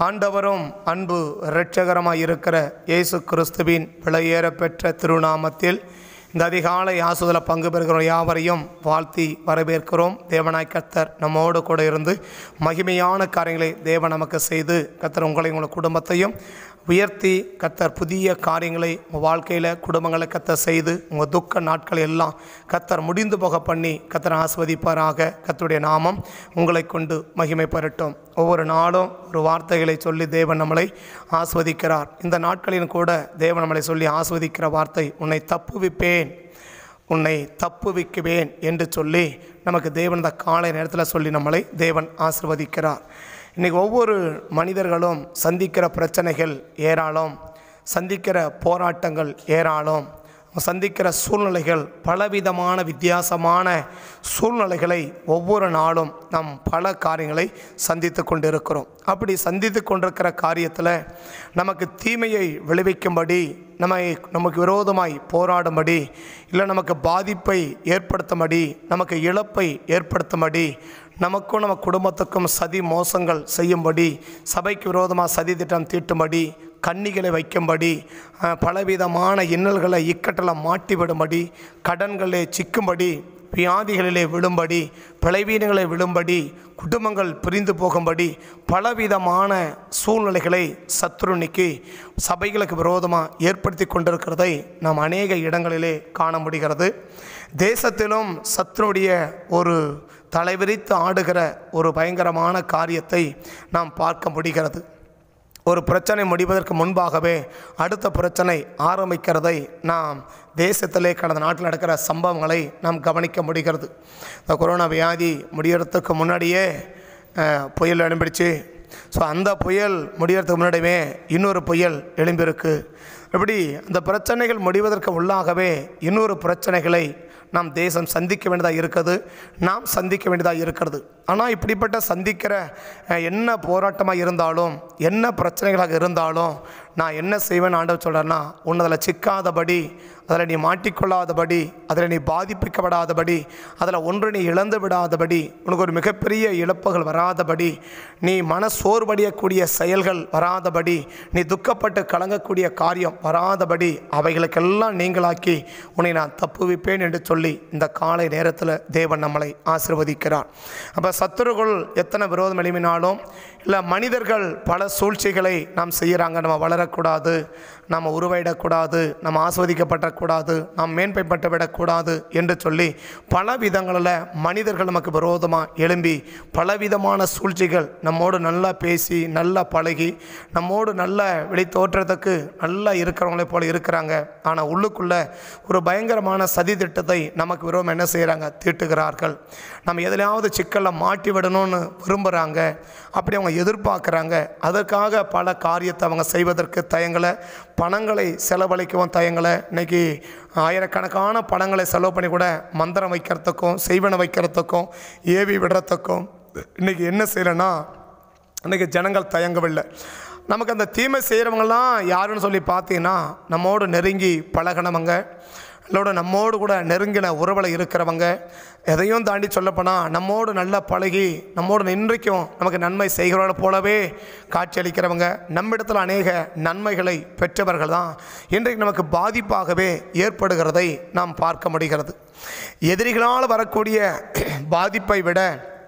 ஆண்டவரும் அன்பு இரட்சகரமாய் இருக்கிற இயேசு கிறிஸ்துவின் விலையேற பெற்ற திருநாமத்தில் இந்த அதிகாலை ஆசுதல பங்கு பெறுகிற யாவரையும் வாழ்த்தி வரவேற்கிறோம் தேவனாய் கர்த்தர் நம்மோடு கூட இருந்து மகிமையான காரியங்களை தேவன் நமக்கு செய்து கர்த்தர் உங்களை உங்கள் குடும்பத்தையும் உயர்த்தி கத்தர் புதிய காரியங்களை உங்கள் வாழ்க்கையில் குடும்பங்களை கத்தர் செய்து உங்கள் துக்க நாட்கள் எல்லாம் கத்தர் முடிந்து போக பண்ணி கத்தர் ஆஸ்வதிப்பாராக கத்தருடைய நாமம் உங்களை கொண்டு மகிமை பெறட்டும் ஒவ்வொரு நாளும் ஒரு வார்த்தைகளை சொல்லி தேவன் நம்மளை ஆஸ்வதிக்கிறார் இந்த நாட்களிலும் கூட தேவன் நம்மளை சொல்லி ஆஸ்வதிக்கிற வார்த்தை உன்னை தப்புவிப்பேன் உன்னை தப்புவிக்குவேன் என்று சொல்லி நமக்கு தேவன் இந்த காலை நேரத்தில் சொல்லி நம்மளை தேவன் ஆசிர்வதிக்கிறார் இன்றைக்கி ஒவ்வொரு மனிதர்களும் சந்திக்கிற பிரச்சனைகள் ஏராளம் சந்திக்கிற போராட்டங்கள் ஏராளம் சந்திக்கிற சூழ்நிலைகள் பலவிதமான வித்தியாசமான சூழ்நிலைகளை ஒவ்வொரு நாளும் நாம் பல காரியங்களை சந்தித்து கொண்டிருக்கிறோம் அப்படி சந்தித்து கொண்டிருக்கிற காரியத்தில் நமக்கு தீமையை விளைவிக்கும்படி நம்மை நமக்கு விரோதமாய் போராடும்படி இல்லை நமக்கு பாதிப்பை ஏற்படுத்தும்படி நமக்கு இழப்பை ஏற்படுத்தும்படி நமக்கும் நம்ம குடும்பத்துக்கும் சதி மோசங்கள் செய்யும்படி சபைக்கு விரோதமாக சதி திட்டம் தீட்டும்படி கன்னிகளை வைக்கும்படி அஹ், பலவிதமான இன்னல்களை இக்கட்டில் மாட்டிவிடும்படி கடன்களே சிக்கும்படி வியாதிகளிலே விழும்படி பிழைவீனங்களை விழும்படி குடும்பங்கள் பிரிந்து போகும்படி பலவிதமான சூழ்நிலைகளை சத்ருனிக்கு சபைகளுக்கு விரோதமாக ஏற்படுத்தி கொண்டிருக்கிறதை நாம் அநேக இடங்களிலே காண முடிகிறது தேசத்திலும் சத்ருடைய ஒரு தலைவிரித்து ஆடுகிற ஒரு பயங்கரமான காரியத்தை நாம் பார்க்க முடிகிறது ஒரு பிரச்சனை முடிவதற்கு முன்பாகவே அடுத்த பிரச்சனை ஆரம்பிக்கிறதை நாம் தேசத்திலே கடந்த நாட்டில் நடக்கிற சம்பவங்களை நாம் கவனிக்க முடிகிறது இந்த கொரோனா வியாதி முடியறதுக்கு முன்னாடியே அஹ், புயல் எழும்பிடுச்சு ஸோ அந்த புயல் முடியறதுக்கு முன்னாடியே இன்னொரு புயல் எழும்பியிருக்கு இப்படி அந்த பிரச்சனைகள் முடிவதற்கு உள்ளாகவே இன்னொரு பிரச்சனைகளை நாம் தேசம் சந்திக்க வேண்டியதாக இருக்குது நாம் சந்திக்க வேண்டியதாக இருக்கிறது ஆனால் இப்படிப்பட்ட சந்திக்கிற அஹ், என்ன போராட்டமாக இருந்தாலும் என்ன பிரச்சனைகளாக இருந்தாலும் நான் என்ன செய்வேன் ஆண்டவர் சொல்கிறேன்னா உன்னை அதில் சிக்காதபடி அதில் நீ மாட்டிக்கொள்ளாதபடி அதில் நீ பாதிப்பிக்கப்படாதபடி அதில் ஒன்று நீ இழந்து விடாதபடி உனக்கு ஒரு மிகப்பெரிய இழப்புகள் வராதபடி நீ மன சோர்வடையக்கூடிய செயல்கள் வராதபடி நீ துக்கப்பட்டு கலங்கக்கூடிய காரியம் வராதபடி அவைகளுக்கெல்லாம் நீங்களாக்கி உன்னை நான் தப்புவிப்பேன் என்று சொல்லி இந்த காலை நேரத்தில் தேவன் நம்மளை ஆசிர்வதிக்கிறார் அப்போ சத்துருகள் எத்தனை விரோதம் எழுப்பினாலும் இல்லை மனிதர்கள் பல சூழ்ச்சிகளை நாம் செய்கிறாங்க நம்ம வளரக்கூடாது நாம் உருவாயிடக்கூடாது நம்ம ஆஸ்வதிக்கப்படக்கூடாது நாம் மேன்மைப்பட்டு விடக்கூடாது என்று சொல்லி பல விதங்களில் மனிதர்கள் நமக்கு விரோதமாக எழும்பி பலவிதமான சூழ்ச்சிகள் நம்மோடு நல்லா பேசி நல்லா பழகி நம்மோடு நல்ல வெளி தோற்றத்துக்கு நல்லா இருக்கிறவங்களே போல இருக்கிறாங்க ஆனால் உள்ளுக்குள்ள ஒரு பயங்கரமான சதி திட்டத்தை நமக்கு விரோதம் என்ன செய்கிறாங்க தீட்டுகிறார்கள் நம்ம எதுலையாவது சிக்கலில் மாட்டி விடணும்னு விரும்புகிறாங்க அப்படி அவங்க எதிர்பார்க்குறாங்க அதற்காக பல காரியத்தை அவங்க செய்வதற்கு தயங்கலை பணங்களை செலவழிக்கவும் தயங்கலை இன்னைக்கு ஆயிரக்கணக்கான பணங்களை செலவு பண்ணி கூட மந்திரம் வைக்கிறதுக்கும் செய்வனை வைக்கிறதுக்கும் ஏவி விடுறதுக்கும் இன்றைக்கி என்ன செய்யலைன்னா இன்றைக்கி ஜனங்கள் தயங்கவில்லை நமக்கு அந்த தீமை செய்கிறவங்கலாம் யாருன்னு சொல்லி பார்த்தீங்கன்னா நம்மோடு நெருங்கி பழகினவங்க இல்லோட நம்மோடு கூட நெருங்கின உறவில் இருக்கிறவங்க எதையும் தாண்டி சொல்லப்போனால் நம்மோடு நல்லா பழகி நம்மோடு இன்றைக்கும் நமக்கு நன்மை செய்கிறவர்கள் போலவே காட்சியளிக்கிறவங்க நம்மிடத்தில் அநேக நன்மைகளை பெற்றவர்கள் தான் இன்றைக்கு நமக்கு பாதிப்பாகவே ஏற்படுகிறதை நாம் பார்க்க முடிகிறது எதிரிகளால் வரக்கூடிய பாதிப்பை விட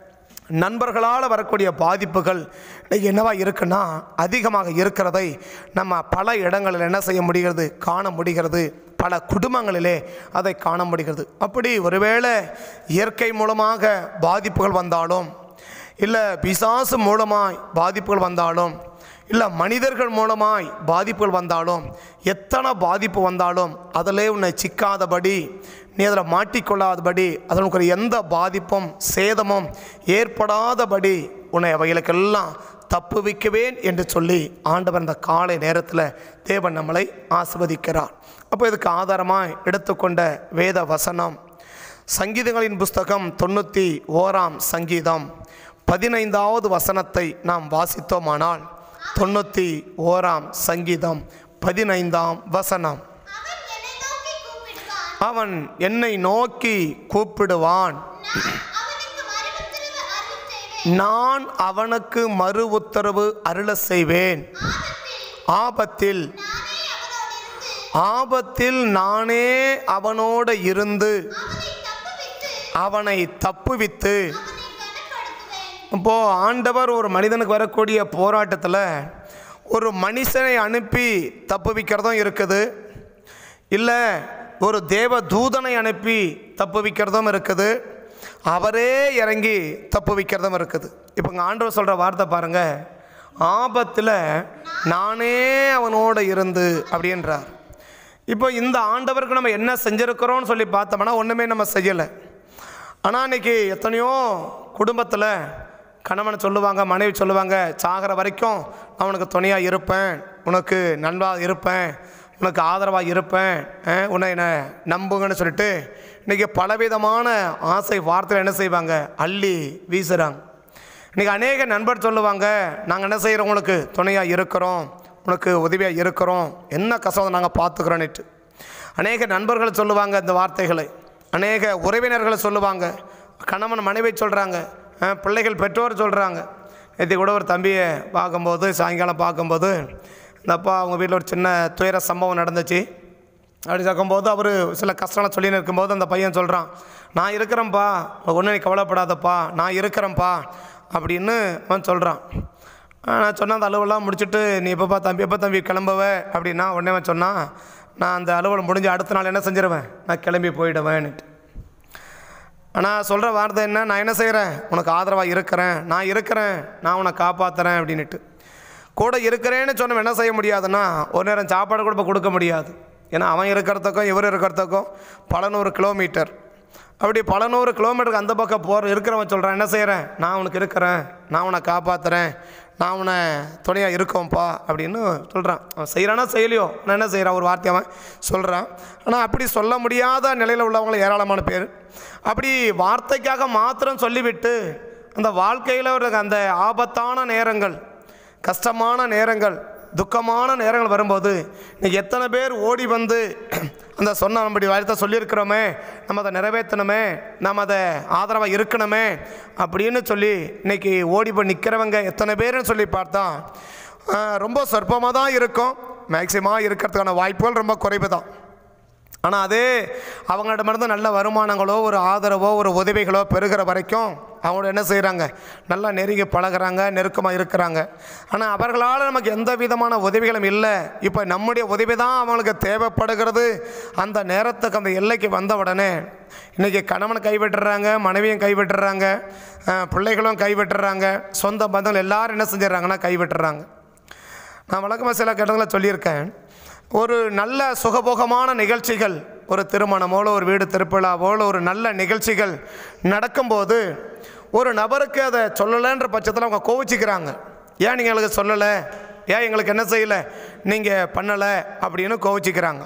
நண்பர்களால் வரக்கூடிய பாதிப்புகள் இன்னைக்கு என்னவா இருக்குன்னா அதிகமாக இருக்கிறதை நம்ம பல இடங்களில் என்ன செய்ய முடிகிறது காண முடிகிறது பல குடும்பங்களிலே அதை காண முடிகிறது அப்படி ஒருவேளை இயற்கை மூலமாக பாதிப்புகள் வந்தாலும் இல்லை பிசாசு மூலமாய் பாதிப்புகள் வந்தாலும் இல்லை மனிதர்கள் மூலமாய் பாதிப்புகள் வந்தாலும் எத்தனை பாதிப்பு வந்தாலும் அதிலே உன்னை சிக்காதபடி நீ அதில் மாட்டிக்கொள்ளாதபடி அதில் உனக்கு ஒரு எந்த பாதிப்பும் சேதமும் ஏற்படாதபடி உன்னை அவைகளுக்கெல்லாம் தப்புவிக்குவேன் என்று சொல்லி ஆண்டவர் இந்த காலை நேரத்தில் தேவன் நம்மளை ஆசிர்வதிக்கிறார் அப்போ இதுக்கு ஆதாரமாக எடுத்துக்கொண்ட வேத வசனம் சங்கீதங்களின் புஸ்தகம் தொண்ணூற்றி ஓராம் சங்கீதம் பதினைந்தாவது வசனத்தை நாம் வாசித்தோமானால் தொண்ணூற்றி ஓராம் சங்கீதம் பதினைந்தாம் வசனம் அவன் என்னை நோக்கி கூப்பிடுவான் அவன் என்னை நோக்கி கூப்பிடுவான் நான் அவனுக்கு மறுஉத்தரவு அருள் செய்வேன் நான் அவனுக்கு மறு உத்தரவு அருள செய்வேன் ஆபத்தில் ஆபத்தில் நானே அவனோட இருந்து அவனை தப்புவித்து இப்போ ஆண்டவர் ஒரு மனிதனுக்கு வரக்கூடிய போராட்டத்தில் ஒரு மனுஷனை அனுப்பி தப்புவிக்கிறதும் இருக்குது இல்லை ஒரு தேவ தூதனை அனுப்பி தப்புவிக்கிறதும் இருக்குது அவரே இறங்கி தப்புவிக்கிறதும் இருக்குது இப்போ இங்கே ஆண்டவர் சொல்கிற வார்த்தை பாருங்கள் ஆபத்தில் நானே அவனோட இருந்து அப்படின்றார் இப்போ இந்த ஆண்டவருக்கு நம்ம என்ன செஞ்சுருக்கிறோம்னு சொல்லி பார்த்தோம்னா ஒன்றுமே நம்ம செய்யலை ஆனால் இன்னைக்கு எத்தனையோ குடும்பத்தில் கணவனை சொல்லுவாங்க மனைவி சொல்லுவாங்க சாகிற வரைக்கும் நான் உனக்கு துணையாக இருப்பேன் உனக்கு நண்பாக இருப்பேன் உனக்கு ஆதரவாக இருப்பேன் அஹ், உன்னை என்ன நம்புங்கன்னு சொல்லிட்டு இன்றைக்கி பலவிதமான ஆசை வார்த்தைகள் என்ன செய்வாங்க அள்ளி வீசுகிறாங்க இன்றைக்கி அநேக நண்பர் சொல்லுவாங்க நாங்கள் என்ன செய்கிறோம் உனக்கு துணையாக இருக்கிறோம் உனக்கு உதவியாக இருக்கிறோம் என்ன கஷ்டம் நாங்கள் பார்த்துக்குறோன்னுட்டு அநேக நண்பர்கள் சொல்லுவாங்க இந்த வார்த்தைகளை அநேக உறவினர்கள் சொல்லுவாங்க கணவன் மனைவி சொல்கிறாங்க பிள்ளைகள் பெற்றோர் சொல்கிறாங்க நேற்று கூட ஒரு தம்பியை பார்க்கும்போது சாயங்காலம் பார்க்கும்போது இந்த அப்பா அவங்க வீட்டில் ஒரு சின்ன துயர சம்பவம் நடந்துச்சு அப்படி பார்க்கும்போது அவர் சில கஷ்டம்லாம் சொல்லின்னு இருக்கும்போது அந்த பையன் சொல்கிறான் நான் இருக்கிறேன்ப்பா ஒன்றும் நீ கவலைப்படாதப்பா நான் இருக்கிறேன்ப்பா அப்படின்னு அவன் சொல்கிறான் நான் சொன்ன அந்த அலுவலாம் முடிச்சுட்டு நீ எப்பப்பா தம்பி எப்போ தம்பி கிளம்புவ அப்படின்னா உடனே அவன் சொன்னான் நான் அந்த அலுவலம் முடிஞ்சு அடுத்த நாள் என்ன செஞ்சிருவேன் நான் கிளம்பி போயிடுவேன்னுட்டு ஆனால் சொல்கிற வார்த்தை என்ன நான் என்ன செய்கிறேன் உனக்கு ஆதரவாக இருக்கிறேன் நான் இருக்கிறேன் நான் உன்னை காப்பாற்றுறேன் அப்படின்ட்டு கூட இருக்கிறேன்னு சொன்னவன் என்ன செய்ய முடியாதுன்னா ஒரு நேரம் சாப்பாடு கூட இப்போ கொடுக்க முடியாது ஏன்னா அவன் இருக்கிறதுக்கும் இவர் இருக்கிறதுக்கும் பல நூறு கிலோமீட்டர் அப்படி பல நூறு கிலோமீட்டருக்கு அந்த பக்கம் போகிற இருக்கிறவன் சொல்கிறான் என்ன செய்கிறேன் நான் உனக்கு இருக்கிறேன் நான் உன்னை காப்பாற்றுறேன் நான் உன்னை துணையாக இருக்கோம்ப்பா அப்படின்னு சொல்கிறான் அவன் செய்கிறானா செய்யலையோ நான் என்ன செய்கிறான் ஒரு வார்த்தை அவன் சொல்கிறான் ஆனால் அப்படி சொல்ல முடியாத நிலையில் உள்ளவங்க ஏராளமான பேர் அப்படி வார்த்தைக்காக மாத்திரம் சொல்லிவிட்டு அந்த வாழ்க்கையில் ஒரு அந்த ஆபத்தான நேரங்கள் கஷ்டமான நேரங்கள் துக்கமான நேரங்கள் வரும்போது இன்னைக்கு எத்தனை பேர் ஓடி வந்து அந்த சொன்ன நம்முடைய வார்த்தை சொல்லியிருக்கிறோமே நம்ம அதை நிறைவேற்றணுமே நம்ம அதை ஆதரவாக இருக்கணுமே அப்படின்னு சொல்லி இன்னைக்கு ஓடி போய் நிற்கிறவங்க எத்தனை பேர்னு சொல்லி பார்த்தா ஆஹ், ரொம்ப சொற்பமாக தான் இருக்கும் மேக்சிமம் இருக்கிறதுக்கான வாய்ப்புகள் ரொம்ப குறைவு தான் ஆனால் அதே அவங்களிடமிருந்து நல்ல வருமானங்களோ ஒரு ஆதரவோ ஒரு உதவிகளோ பெறுகிற வரைக்கும் அவங்க என்ன செய்கிறாங்க நல்லா நெருங்கி பழகுறாங்க நெருக்கமாக இருக்கிறாங்க ஆனால் அவர்களால் நமக்கு எந்த விதமான உதவிகளும் இல்லை இப்போ நம்முடைய உதவி தான் அவங்களுக்கு தேவைப்படுகிறது அந்த நேரத்துக்கு அந்த எல்லைக்கு வந்த உடனே இன்றைக்கி கணவன் கைவிட்டுறாங்க மனைவியும் கைவிட்டுறாங்க அஹ், பிள்ளைகளும் கைவிட்டுறாங்க சொந்த பந்தங்கள் எல்லாரும் என்ன செஞ்சிடறாங்கன்னா கைவிட்டுறாங்க நான் வழக்கமாக சில இடங்களில் சொல்லியிருக்கேன் ஒரு நல்ல சுகபோகமான நிகழ்ச்சிகள் ஒரு திருமணமோல ஒரு வீடு திருப்பிழாவோல ஒரு நல்ல நிகழ்ச்சிகள் நடக்கும்போது ஒரு நபருக்கு அதை சொல்லலைன்ற பட்சத்தில் அவங்க கோவிச்சிக்கிறாங்க ஏன் நீங்கள் எங்களுக்கு சொல்லலை ஏன் எங்களுக்கு என்ன செய்யலை நீங்கள் பண்ணலை அப்படின்னு கோவிச்சிக்கிறாங்க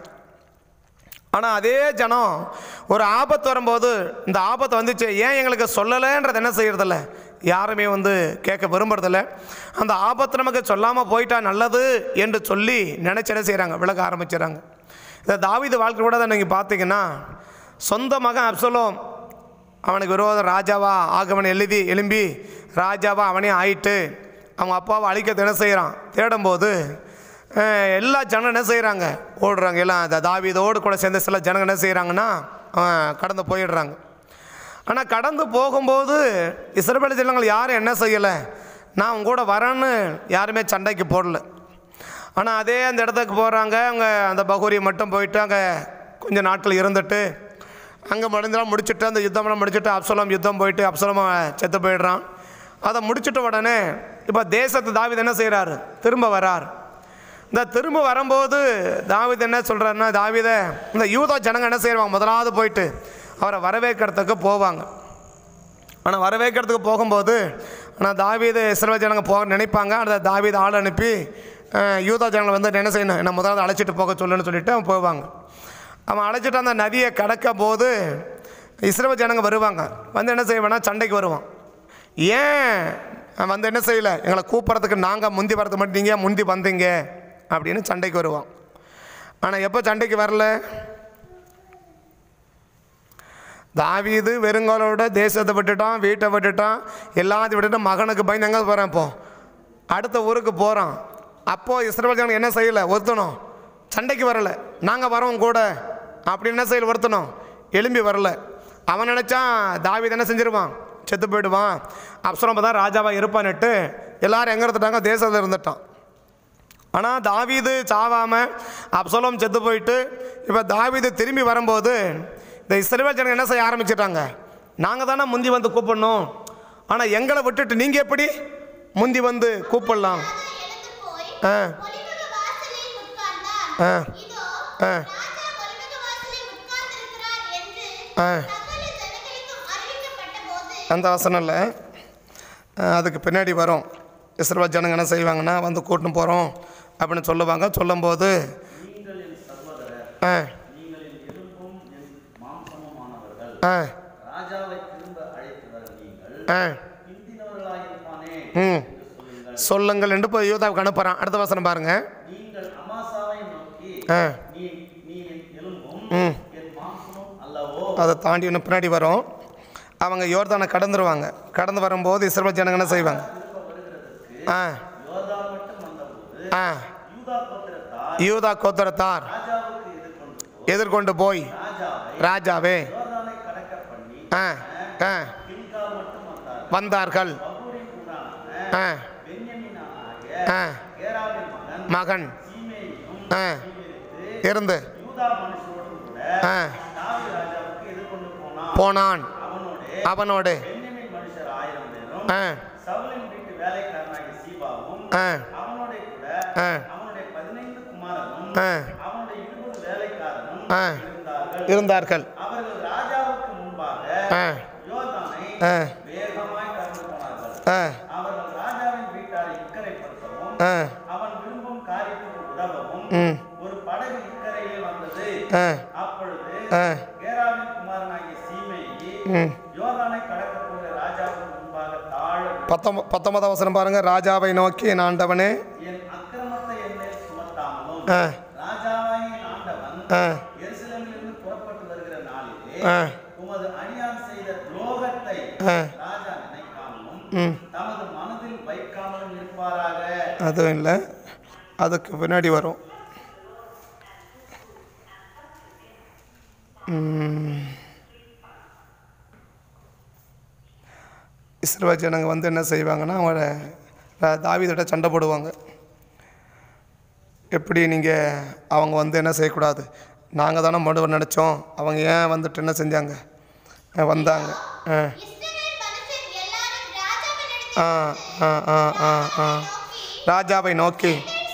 ஆனால் அதே ஜனம் ஒரு ஆபத்து வரும்போது இந்த ஆபத்து வந்துச்சு ஏன் எங்களுக்கு சொல்லலைன்றது என்ன செய்யறதில்ல யாருமே வந்து கேட்க விரும்புறதில்ல அந்த ஆபத்து நமக்கு சொல்லாமல் போயிட்டா நல்லது என்று சொல்லி நினைச்சு என்ன செய்கிறாங்க விலக ஆரம்பிச்சிடறாங்க இந்த தாவீது வாழ்க்கை கூட தான் நீங்கள் பார்த்தீங்கன்னா சொந்த மகன் அப்சலோம் அவனுக்கு விரோத ராஜாவா ஆகவன் எழுதி எழும்பி ராஜாவா அவனே ஆயிட்டு அவங்க அப்பாவை அழிக்க என்ன செய்கிறான் தேடும்போது அஹ், எல்லா ஜனம் என்ன செய்கிறாங்க ஓடுறாங்க எல்லாம் இந்த தாவீதோடு கூட சேர்ந்த சில ஜனங்க என்ன செய்கிறாங்கன்னா கடந்து போயிடுறாங்க ஆனால் கடந்து போகும்போது இஸ்ரவேல் ஜனங்கள் யாரும் என்ன செய்யலை நான் உங்க கூட வரேன்னு யாருமே சண்டைக்கு போடல ஆனால் அதே அந்த இடத்துக்கு போகிறாங்க அங்கே அந்த பகூரியை மட்டும் போயிட்டு அங்கே கொஞ்சம் நாட்கள் இருந்துட்டு அங்கே முடிஞ்செல்லாம் முடிச்சுட்டு அந்த யுத்தம்லாம் முடிச்சுட்டு அப்சலம் யுத்தம் போயிட்டு அப்சலம் செத்து போயிடுறான் அதை முடிச்சிட்ட உடனே இப்போ தேசத்து தாவீது என்ன செய்கிறாரு திரும்ப வரார் இந்த திரும்ப வரும்போது தாவீது என்ன சொல்கிறாருன்னா தாவீதை இந்த யூதா ஜனங்க என்ன செய்வாங்க முதலாவது போயிட்டு அவரை வரவேற்கிறதுக்கு போவாங்க ஆனால் வரவேற்கிறதுக்கு போகும்போது ஆனால் தாவீது இஸ்ரவேல் ஜனங்க போக நினைப்பாங்க அந்த தாவீது ஆள் அனுப்பி அஹ், யூதா ஜனங்களை வந்து என்ன செய்யணும் என்ன முதலாவது அழைச்சிட்டு போக சொல்லுன்னு சொல்லிட்டு அவன் போவாங்க அவன் அழைச்சிட்டு அந்த நதியை கடக்க போது இஸ்ரவேல் ஜனங்க வருவாங்க வந்து என்ன செய்வானா சண்டைக்கு வருவான் ஏன் அவன் வந்து என்ன செய்யலை எங்களை கூப்பிட்றதுக்கு நாங்கள் முந்தி வரதுக்கு மட்டும் நீங்கள் முந்தி வந்தீங்க அப்படின்னு சண்டைக்கு வருவான் ஆனால் எப்போ சண்டைக்கு வரல தாவீது வெறுங்காலோட தேசத்தை விட்டுட்டான் வீட்டை விட்டுட்டான் எல்லாத்தையும் விட்டுட்டு மகனுக்கு பயந்து எங்கே போகிறேன் இப்போ அடுத்த ஊருக்கு போகிறான் அப்போது இஸ்ரேல் ஜனங்க என்ன செய்யலை ஒருத்தணும் சண்டைக்கு வரலை நாங்கள் வரோம் கூட அப்படி என்ன செய்யல ஒருத்தணும் எலும்பி வரல அவன் நினச்சான் தாவீது என்ன செஞ்சிருவான் செத்து போயிடுவான் அப்சரம் தான் ராஜாவாக இருப்பான்னுட்டு எல்லாரும் எங்கே இருந்துட்டாங்க தேசத்தில் இருந்துட்டான் ஆனால் தாவீது சாவாமல் அப்சலோம் செத்து போயிட்டு இப்போ தாவீது திரும்பி வரும்போது இந்த இஸ்ரேல் ஜனங்க என்ன செய்ய ஆரம்பிச்சிட்டாங்க நாங்கள் தானே முந்தி வந்து கூப்பிடணும் ஆனால் எங்களை விட்டுட்டு நீங்கள் எப்படி முந்தி வந்து கூப்பிடலாம் எழுந்து போய் ஆ ஒலிமுக வாசலில் உட்கார்ந்தார். ஆ இதோ, ஆ ராஜா ஒலிமுக வாசலில் உட்கார்ந்திருக்கிறார் என்று ஆ சகல ஜனங்களுக்கும் அறிவிக்கப்பட்டபோது, அந்த வசனம் இல்லை அதுக்கு பின்னாடி வரும் இஸ்ரேல் ஜனங்க என்ன செய்வாங்கன்னா வந்து கூட்டின்னு போகிறோம் அப்படின்னு சொல்லுவாங்க சொல்லும்போது ஆ ஆ ராஜாவை திரும்ப அழைத்து வர நீங்கள் ஆ பிந்தினவர்களாயிருப்பானே ம் சொல்லுங்கள் என்று இப்போ யூதாவுக்கு அனுப்புகிறான் அடுத்த வசனம் பாருங்க நீங்கள் அமாசாவை நோக்கி ஆ நீ நீ என் எலும்பும் ம் என் மாம்சமும் அல்லவோ அதை தாண்டி இன்னும் பின்னாடி வரும் அவங்க யோர்தானை கடந்துருவாங்க கடந்து வரும்போது இஸ்ரேல் ஜனங்க என்ன செய்வாங்க ஆ யோர்தான் மட்டும் வந்தபோது ஆ யூதா கோத்திரத்தார் யூதா கோத்திரத்தார் ராஜாவுக்கு எதிர்கொண்டு எதிர்கொண்டு போய் ராஜாவை ராஜாவே யோர்தானை கடக்க பண்ணி ஆ ஆ கில்கால் மட்டும் வந்தார் வந்தார்கள் பகூரின் ஊரான ஆ பென்யமீனாகிய ஆ கேராவின் மகன் மகன் சீமேயும் ஆ சீமேரித்து இருந்து யூதா மனுஷரோடும் கூட ஆ தாவீது ராஜாவுக்கு எதிர்கொண்டு போனான் போனான் அவனோடு அவனோடு பென்யமீன் மனுஷர் ஆயிரம் பேரும் ஆ சவுலின் வீட்டு வேலைக்காரனாகிய சீபாவும் ஆ அவனோட கூட ஆ அவனுடைய பதினைந்து குமாரனும் ஆ அவனுடைய இருபது வேலைக்காரனும் ஆ இருந்தார்கள் இருந்தார்கள் அவர்கள் ராஜாவுக்கு முன்பாக ஆ யோர்தானை ஆ வேகமாய் கடந்து போனார்கள் ஆ அவர்கள் ராஜாவின் வீட்டாரை இக்கரைப்படுத்தவும் ஆ அவன் விரும்பும் காரியத்துக்கு உதவவும் ம் ஒரு படகு இக்கரையில் வந்தது ஆ அப்பொழுது ஆ கேராவின் குமாரனாகிய சீமேயி ம் யோர்தானை கடக்கப் போகிற ராஜாவுக்கு முன்பாக தாழ பத்தொம்ப பத்தொன்பதாம் வசனம் பாருங்க ராஜாவை நோக்கி என் ஆண்டவனே என் அக்கிரமத்தை என் மேல் சுமத்தாமலும் ஆ ராஜாவாகிய என் ஆண்டவன் ஆ எருசலேமிலிருந்து புறப்பட்டு வருகிற நாளிலே ஆ உமது அடியான் செய்த துரோகத்தை ஆ ராஜா நினைக்காமலும் ம் தமது மனதில் வைக்காமலும் இருப்பாராக அதுவும் இல்லை அதுக்கு பின்னாடி வரும் ம். இஸ்ரேல் ஜனங்க வந்து என்ன செய்வாங்கன்னா அவங்கள ர- தாவீதோட சண்டை போடுவாங்க எப்படி நீங்கள் அவங்க வந்து என்ன செய்யக்கூடாது நாங்கள் தானே மடுவை நினச்சோம் அவங்க ஏன் வந்துட்டு என்ன செஞ்சாங்க அஹ் வந்தாங்க ஆ இஸ்ரவேல் மனுஷர் எல்லாரும் ராஜாவினிடத்தில் ஆ ஆ ஆ ஆ ஆ நோக்கி, ராஜாவை நோக்கி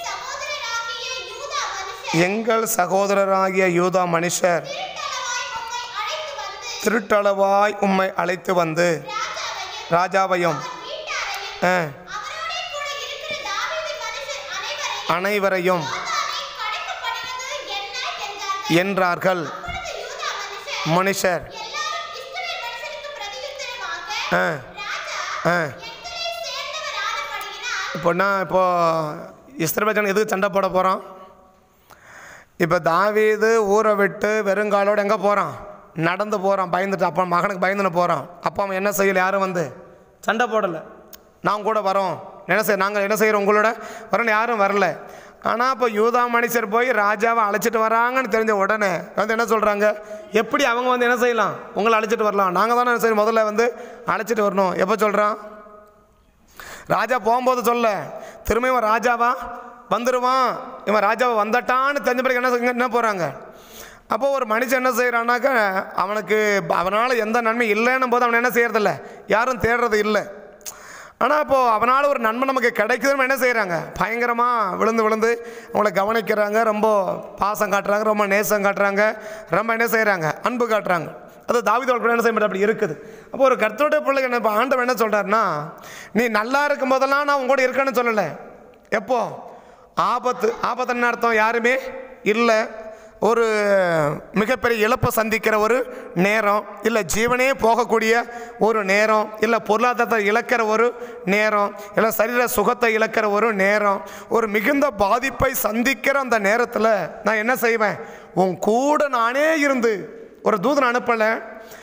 எங்கள் சகோதரராகிய யூதா மனுஷர் எங்கள் சகோதரராகிய யூதா மனுஷர் திருட்டளவாய் உம்மை அழைத்து வந்து திருட்டளவாய் உம்மை அழைத்து வந்து ராஜாவையும் ராஜாவையும் வீட்டாரையும் ஆ, அவரோடே கூட இருக்கிற தாவீது மனுஷர் அனைவரையும் அனைவரையும் யோர்தானை கடக்கப்படுவது என்ன என்றார்கள். என்றார்கள் அப்பொழுது யூதா மனுஷர் மனுஷர் எல்லாரும் இஸ்ரவேல் மனுஷருக்கு பிரதியுத்தரமாக, ஆ ராஜா ஆ எங்களை சேர்ந்தவரானபடியினால் இப்போனா இப்போ இஸ்ரவேஜன் எதுக்கு சண்டை போட போகிறான் இப்போ தாவீது ஊரை விட்டு வெறுங்காலோடு எங்கே போகிறான் நடந்து போகிறான் பயந்துட்டு அப்பா மகனுக்கு பயந்துன்னு போகிறான் அப்பா அவன் என்ன செய்யல யாரும் வந்து சண்டை போடலை நான் கூட வரோம் என்ன செய்ய நாங்கள் என்ன செய்கிறோம் உங்களோட வரோன்னு யாரும் வரல ஆனால் இப்போ யூதா மனுஷர் போய் ராஜாவை அழைச்சிட்டு வராங்கன்னு தெரிஞ்ச உடனே வந்து என்ன சொல்கிறாங்க எப்படி அவங்க வந்து என்ன செய்யலாம் உங்களை அழைச்சிட்டு வரலாம் நாங்கள் தானே சரி முதல்ல வந்து அழைச்சிட்டு வரணும் எப்போ சொல்கிறான் ராஜா போகும்போது சொல்ல திரும்ப இவன் ராஜாவா வந்துடுவான் இவன் ராஜாவை வந்துட்டான்னு தெரிஞ்ச பிறகு என்ன செஞ்சு- என்ன போகிறாங்க அப்போ ஒரு மனுஷன் என்ன செய்கிறான்னாக்க அவனுக்கு அவனால் எந்த நன்மை இல்லைன்னும் போது அவன் என்ன செய்யறதில்ல யாரும் தேடுறது இல்லை ஆனால் அப்போது அவனால் ஒரு நன்மை நமக்கு கிடைக்குதுன்னு என்ன செய்கிறாங்க பயங்கரமாக விழுந்து விழுந்து அவங்கள கவனிக்கிறாங்க ரொம்ப பாசம் காட்டுறாங்க ரொம்ப நேசம் காட்டுறாங்க ரொம்ப என்ன செய்கிறாங்க அன்பு காட்டுறாங்க அது தாவிதோட கூட என்ன செய்ய மாட்டேன் அப்படி இருக்குது அப்போ ஒரு கர்த்தருடைய பிள்ளைங்க என்ன இப்போ ஆண்டவன் என்ன சொல்கிறாருன்னா நீ நல்லா இருக்கும் போதெல்லாம் நான் உங்க கூட இருக்கேன்னு சொல்லலை எப்போ ஆபத்து ஆபத்து என்ன அர்த்தம் யாருமே இல்லை ஒரு மிகப்பெரிய இழப்பை சந்திக்கிற ஒரு நேரம் இல்லை ஜீவனே போகக்கூடிய ஒரு நேரம் இல்லை பொருளாதாரத்தை இழக்கிற ஒரு நேரம் இல்லை சரீர சுகத்தை இழக்கிற ஒரு நேரம் ஒரு மிகுந்த பாதிப்பை சந்திக்கிற அந்த நேரத்தில் நான் என்ன செய்வேன் உன் கூட நானே இருந்து ஒரு தூதன் அனுப்பலை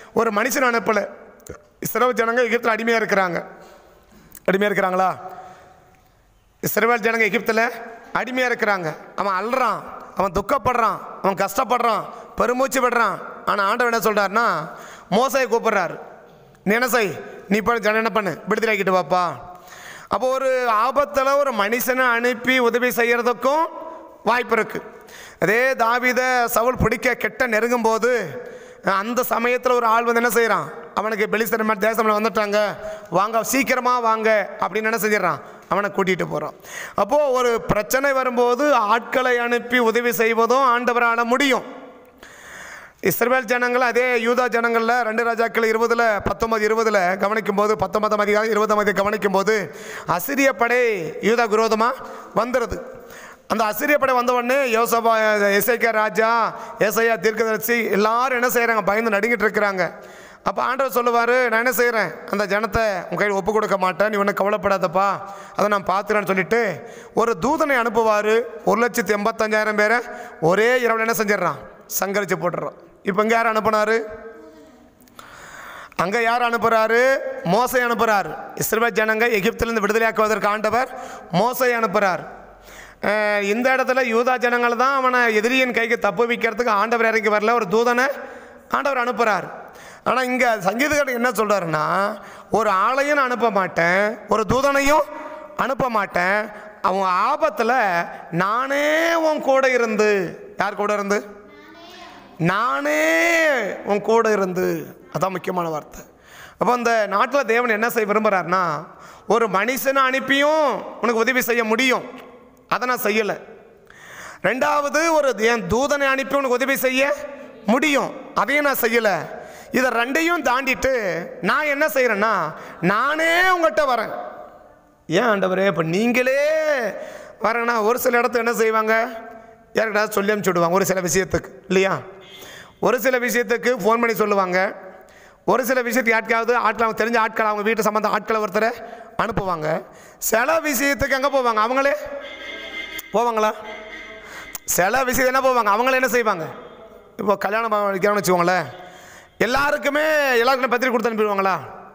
ஒரு மனுஷன் அனுப்பலை இஸ்ரேல் ஜனங்க எகிப்தில் அடிமையாக இருக்கிறாங்க அடிமையாக இருக்கிறாங்களா இஸ்ரேல் ஜனங்க எகிப்தில் அடிமையாக இருக்கிறாங்க அவன் அல்றான் அவன் துக்கப்படுறான் அவன் கஷ்டப்படுறான் பெருமூச்சு விடுறான் ஆனால் ஆண்டவர் என்ன சொல்கிறாருன்னா மோசையை கூப்பிடுறாரு நீ என்ன செய் நீ போய் ஜனம் என்ன பண்ணு விடுதலை ஆக்கிட்டு வாப்பா அப்போ ஒரு ஆபத்தில் ஒரு மனுஷனை அனுப்பி உதவி செய்கிறதுக்கும் வாய்ப்பு இருக்குது அதே தாவீத சவுல் பிடிக்க கெட்ட நெருங்கும் போது அந்த சமயத்தில் ஒரு ஆள் வந்து என்ன செய்கிறான் அவனுக்கு பெலிஸ்தர் மாதிரி தேசம்ல வந்துட்டாங்க வாங்க சீக்கிரமாக வாங்க அப்படின்னு என்ன செஞ்சிடறான் அவனை கூட்டிகிட்டு போகிறான் அப்போது ஒரு பிரச்சனை வரும்போது ஆட்களை அனுப்பி உதவி செய்வதும் ஆண்டவரால் முடியும் இஸ்ரவேல் ஜனங்கள் அதே யூதா ஜனங்களில் ரெண்டு ராஜாக்கள் இருபதில் பத்தொன்பது இருபதில் கவனிக்கும் போது பத்தொன்பதாம் அதிகாரம் இருபதாம் அதிகாரம் கவனிக்கும் போது அசிரிய படை யூதா விரோதமாக வந்துடுது அந்த அசிரிய படை வந்த உடனே யோசபா எஸ்ஐகே ராஜா ஏசையா தீர்க்கதரிசி எல்லாரும் என்ன செய்கிறாங்க பயந்து நடுங்கிட்டு இருக்கிறாங்க அப்போ ஆண்டவர் சொல்லுவார் நான் என்ன செய்கிறேன் அந்த ஜனத்தை உன் கையில் ஒப்பு கொடுக்க மாட்டேன் நீ ஒன்றும் கவலைப்படாதப்பா அதை நான் பார்த்துறேன்னு சொல்லிட்டு ஒரு தூதனை அனுப்புவார் ஒரு லட்சத்தி எண்பத்தஞ்சாயிரம் பேரை ஒரே இரவில் என்ன செஞ்சிடறான் சங்கரித்து போட்டுறான் இப்போ இங்கே யார் அனுப்புனாரு அங்கே யார் அனுப்புகிறாரு மோசை அனுப்புகிறார் இஸ்ரேல் ஜனங்க எகிப்திலிருந்து விடுதலையாக்குவதற்கு ஆண்டவர் மோசை அனுப்புகிறார் அஹ் இந்த இடத்துல யூதா ஜனங்கள் தான் அவனை எதிரியின் கைக்கு தப்பு வைக்கிறதுக்கு ஆண்டவர் இறங்கி வரல ஒரு தூதனை ஆண்டவர் அனுப்புகிறார் ஆனால் இங்கே சங்கீதக்காரர் என்ன சொல்கிறாருன்னா ஒரு ஆளையும் நான் அனுப்ப மாட்டேன் ஒரு தூதனையும் அனுப்ப மாட்டேன் அவன் ஆபத்தில் நானே உன் கூட இருந்து யார் கூட இருந்து நானே உன் கூட இருந்து அதான் முக்கியமான வார்த்தை அப்போ அந்த நாட்டில் தேவன் என்ன செய்ய விரும்புகிறாருன்னா ஒரு மனுஷனை அனுப்பியும் உனக்கு உதவி செய்ய முடியும் அதை நான் செய்யலை ரெண்டாவது ஒரு என் தூதனை அனுப்பி உனக்கு உதவி செய்ய முடியும் அதையும் நான் செய்யலை இதை ரெண்டையும் தாண்டிட்டு நான் என்ன செய்கிறேன்னா நானே உங்கள்கிட்ட வரேன் ஏன் ஆண்டவரே இப்போ நீங்களே வரேன்னா ஒரு சில இடத்துல என்ன செய்வாங்க யாருக்கிட்ட சொல்லி அனுப்பிச்சு விடுவாங்க ஒரு சில விஷயத்துக்கு இல்லையா ஒரு சில விஷயத்துக்கு ஃபோன் பண்ணி சொல்லுவாங்க ஒரு சில விஷயத்துக்கு யாருக்காவது ஆட்கள் அவங்க தெரிஞ்ச ஆட்கள் அவங்க வீட்டு சம்மந்த ஆட்களை ஒருத்தரை அனுப்புவாங்க சில விஷயத்துக்கு எங்கே போவாங்க அவங்களே போவாங்களா சில விஷயம் என்ன போவாங்க அவங்களே என்ன செய்வாங்க இப்போ கல்யாணம் வைக்கிறோம்னு வச்சுக்கோங்களேன் எல்லாருக்குமே எல்லாருக்குமே பத்திரிக்கை கொடுத்து அனுப்பிடுவாங்களா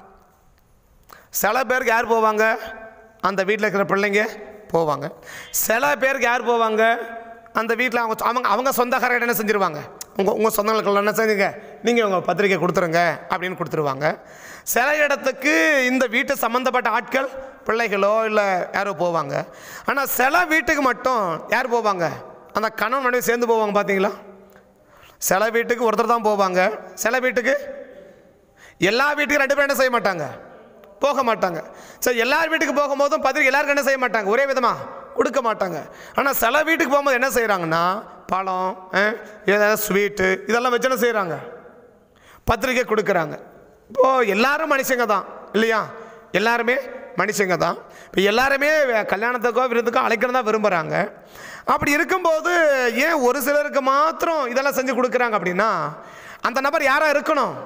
சில பேருக்கு யார் போவாங்க அந்த வீட்டில் இருக்கிற பிள்ளைங்க போவாங்க சில பேருக்கு யார் போவாங்க அந்த வீட்டில் அவங்க அவங்க அவங்க சொந்தக்காரங்க என்ன செஞ்சுருவாங்க உங்கள் உங்கள் சொந்தங்களுக்கு என்ன செஞ்சுங்க நீங்கள் உங்கள் பத்திரிக்கை கொடுத்துருங்க அப்படின்னு கொடுத்துருவாங்க சில இடத்துக்கு இந்த வீட்டு சம்மந்தப்பட்ட ஆட்கள் பிள்ளைகளோ இல்லை யாரோ போவாங்க ஆனால் சில வீட்டுக்கு மட்டும் யார் போவாங்க அந்த கணவன் மனைவி சேர்ந்து போவாங்க பார்த்தீங்களா சில வீட்டுக்கு ஒருத்தர் தான் போவாங்க சில வீட்டுக்கு எல்லா வீட்டுக்கும் ரெண்டு பேரும் என்ன செய்ய மாட்டாங்க போக மாட்டாங்க சரி எல்லார் வீட்டுக்கு போகும்போதும் பத்திரிக்கை எல்லாருக்கும் என்ன செய்ய மாட்டாங்க ஒரே விதமாக கொடுக்க மாட்டாங்க ஆனால் சில வீட்டுக்கு போகும்போது என்ன செய்கிறாங்கன்னா பழம் அஹ், ஏதாவது ஸ்வீட்டு இதெல்லாம் வச்சு என்ன செய்கிறாங்க பத்திரிக்கை கொடுக்குறாங்க இப்போது எல்லாரும் மனுஷங்க தான் இல்லையா எல்லாருமே மனுஷங்க தான் இப்போ எல்லாருமே வே- கல்யாணத்துக்கோ விருதுக்கோ அழைக்கணும் தான் விரும்புகிறாங்க அப்படி இருக்கும்போது ஏன் ஒரு சிலருக்கு மாத்திரம் இதெல்லாம் செஞ்சு கொடுக்குறாங்க அப்படின்னா அந்த நபர் யாராக இருக்கணும்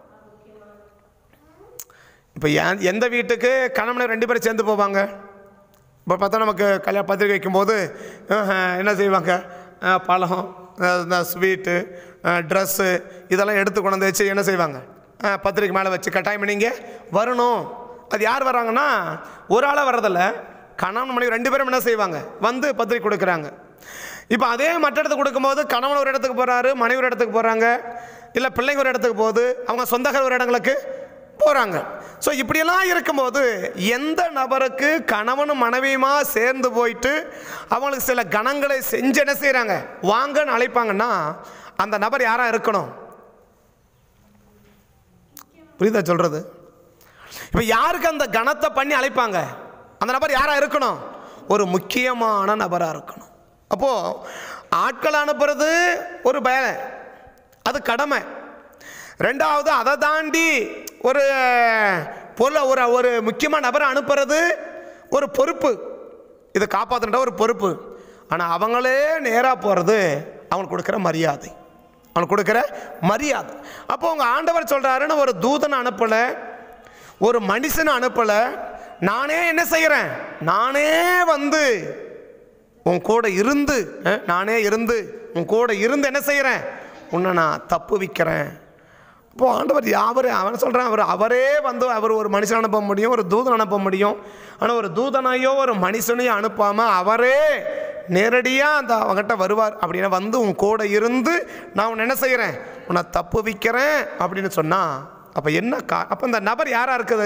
இப்போ என் எந்த வீட்டுக்கு கணவனை ரெண்டு பேரும் சேர்ந்து போவாங்க இப்போ பார்த்தா நமக்கு கல்யாண பத்திரிக்கை வைக்கும்போது அஹ், என்ன செய்வாங்க அஹ், பழம் அஹ், இந்த ஸ்வீட்டு ட்ரெஸ்ஸு இதெல்லாம் எடுத்து கொண்டு வந்து வச்சு என்ன செய்வாங்க அஹ், பத்திரிக்கை மேலே வச்சு கட்டாயம் நீங்கள் வரணும் அது யார் வராங்கன்னா ஒரு ஆளாக வர்றதில்ல கணவன் மனைவி ரெண்டு பேரும் என்ன செய்வாங்க வந்து பத்திரிக்கை கொடுக்குறாங்க இப்போ அதே மற்ற இடத்துக்கு கொடுக்கும்போது கணவன் ஒரு இடத்துக்கு போகிறாரு மனைவி ஒரு இடத்துக்கு போகிறாங்க இல்லை பிள்ளைங்க ஒரு இடத்துக்கு போகுது அவங்க சொந்தக்கார ஒரு இடங்களுக்கு போகிறாங்க ஸோ இப்படியெல்லாம் இருக்கும்போது எந்த நபருக்கு கணவனும் மனைவியுமா சேர்ந்து போயிட்டு அவங்களுக்கு சில கணங்களை செஞ்சு என்ன செய்கிறாங்க வாங்கன்னு அழைப்பாங்கன்னா அந்த நபர் யாராக இருக்கணும் புரியுதா சொல்கிறது இப்போ யாருக்கு அந்த கணத்தை பண்ணி அழைப்பாங்க அந்த நபர் யாராக இருக்கணும் ஒரு முக்கியமான நபராக இருக்கணும் அப்போது ஆட்கள் அனுப்புறது ஒரு வேலை அது கடமை ரெண்டாவது அதை தாண்டி ஒரு பொருளை ஒரு ஒரு முக்கியமான நபரை அனுப்புறது ஒரு பொறுப்பு இது காப்பாற்றுன்ற ஒரு பொறுப்பு ஆனால் அவங்களே நேராக போகிறது அவங்களுக்கு கொடுக்குற மரியாதை அவனுக்கு கொடுக்குற மரியாதை அப்போ உங்கள் ஆண்டவர் சொல்கிறாருன்னு ஒரு தூதனை அனுப்பலை ஒரு மனுஷனை அனுப்பலை நானே என்ன செய்கிறேன் நானே வந்து உன் கூட இருந்து அஹ், நானே இருந்து உன் கூட இருந்து என்ன செய்கிறேன் உன்னை நான் தப்பு வைக்கிறேன் அப்போ ஆண்டவர் யாவரே அவன் சொல்கிறான் அவர் அவரே வந்து அவர் ஒரு மனுஷன் அனுப்ப முடியும் ஒரு தூதன் அனுப்ப முடியும் ஆனால் ஒரு தூதனையோ ஒரு மனுஷனையோ அனுப்பாமல் அவரே நேரடியாக அந்த அவங்ககிட்ட வருவார் அப்படின்னா வந்து உன் கூட இருந்து நான் உன்னை என்ன செய்கிறேன் உன்னை தப்பு வைக்கிறேன் அப்படின்னு சொன்னால் அப்போ என்ன கா அப்போ இந்த நபர் யாராக இருக்குது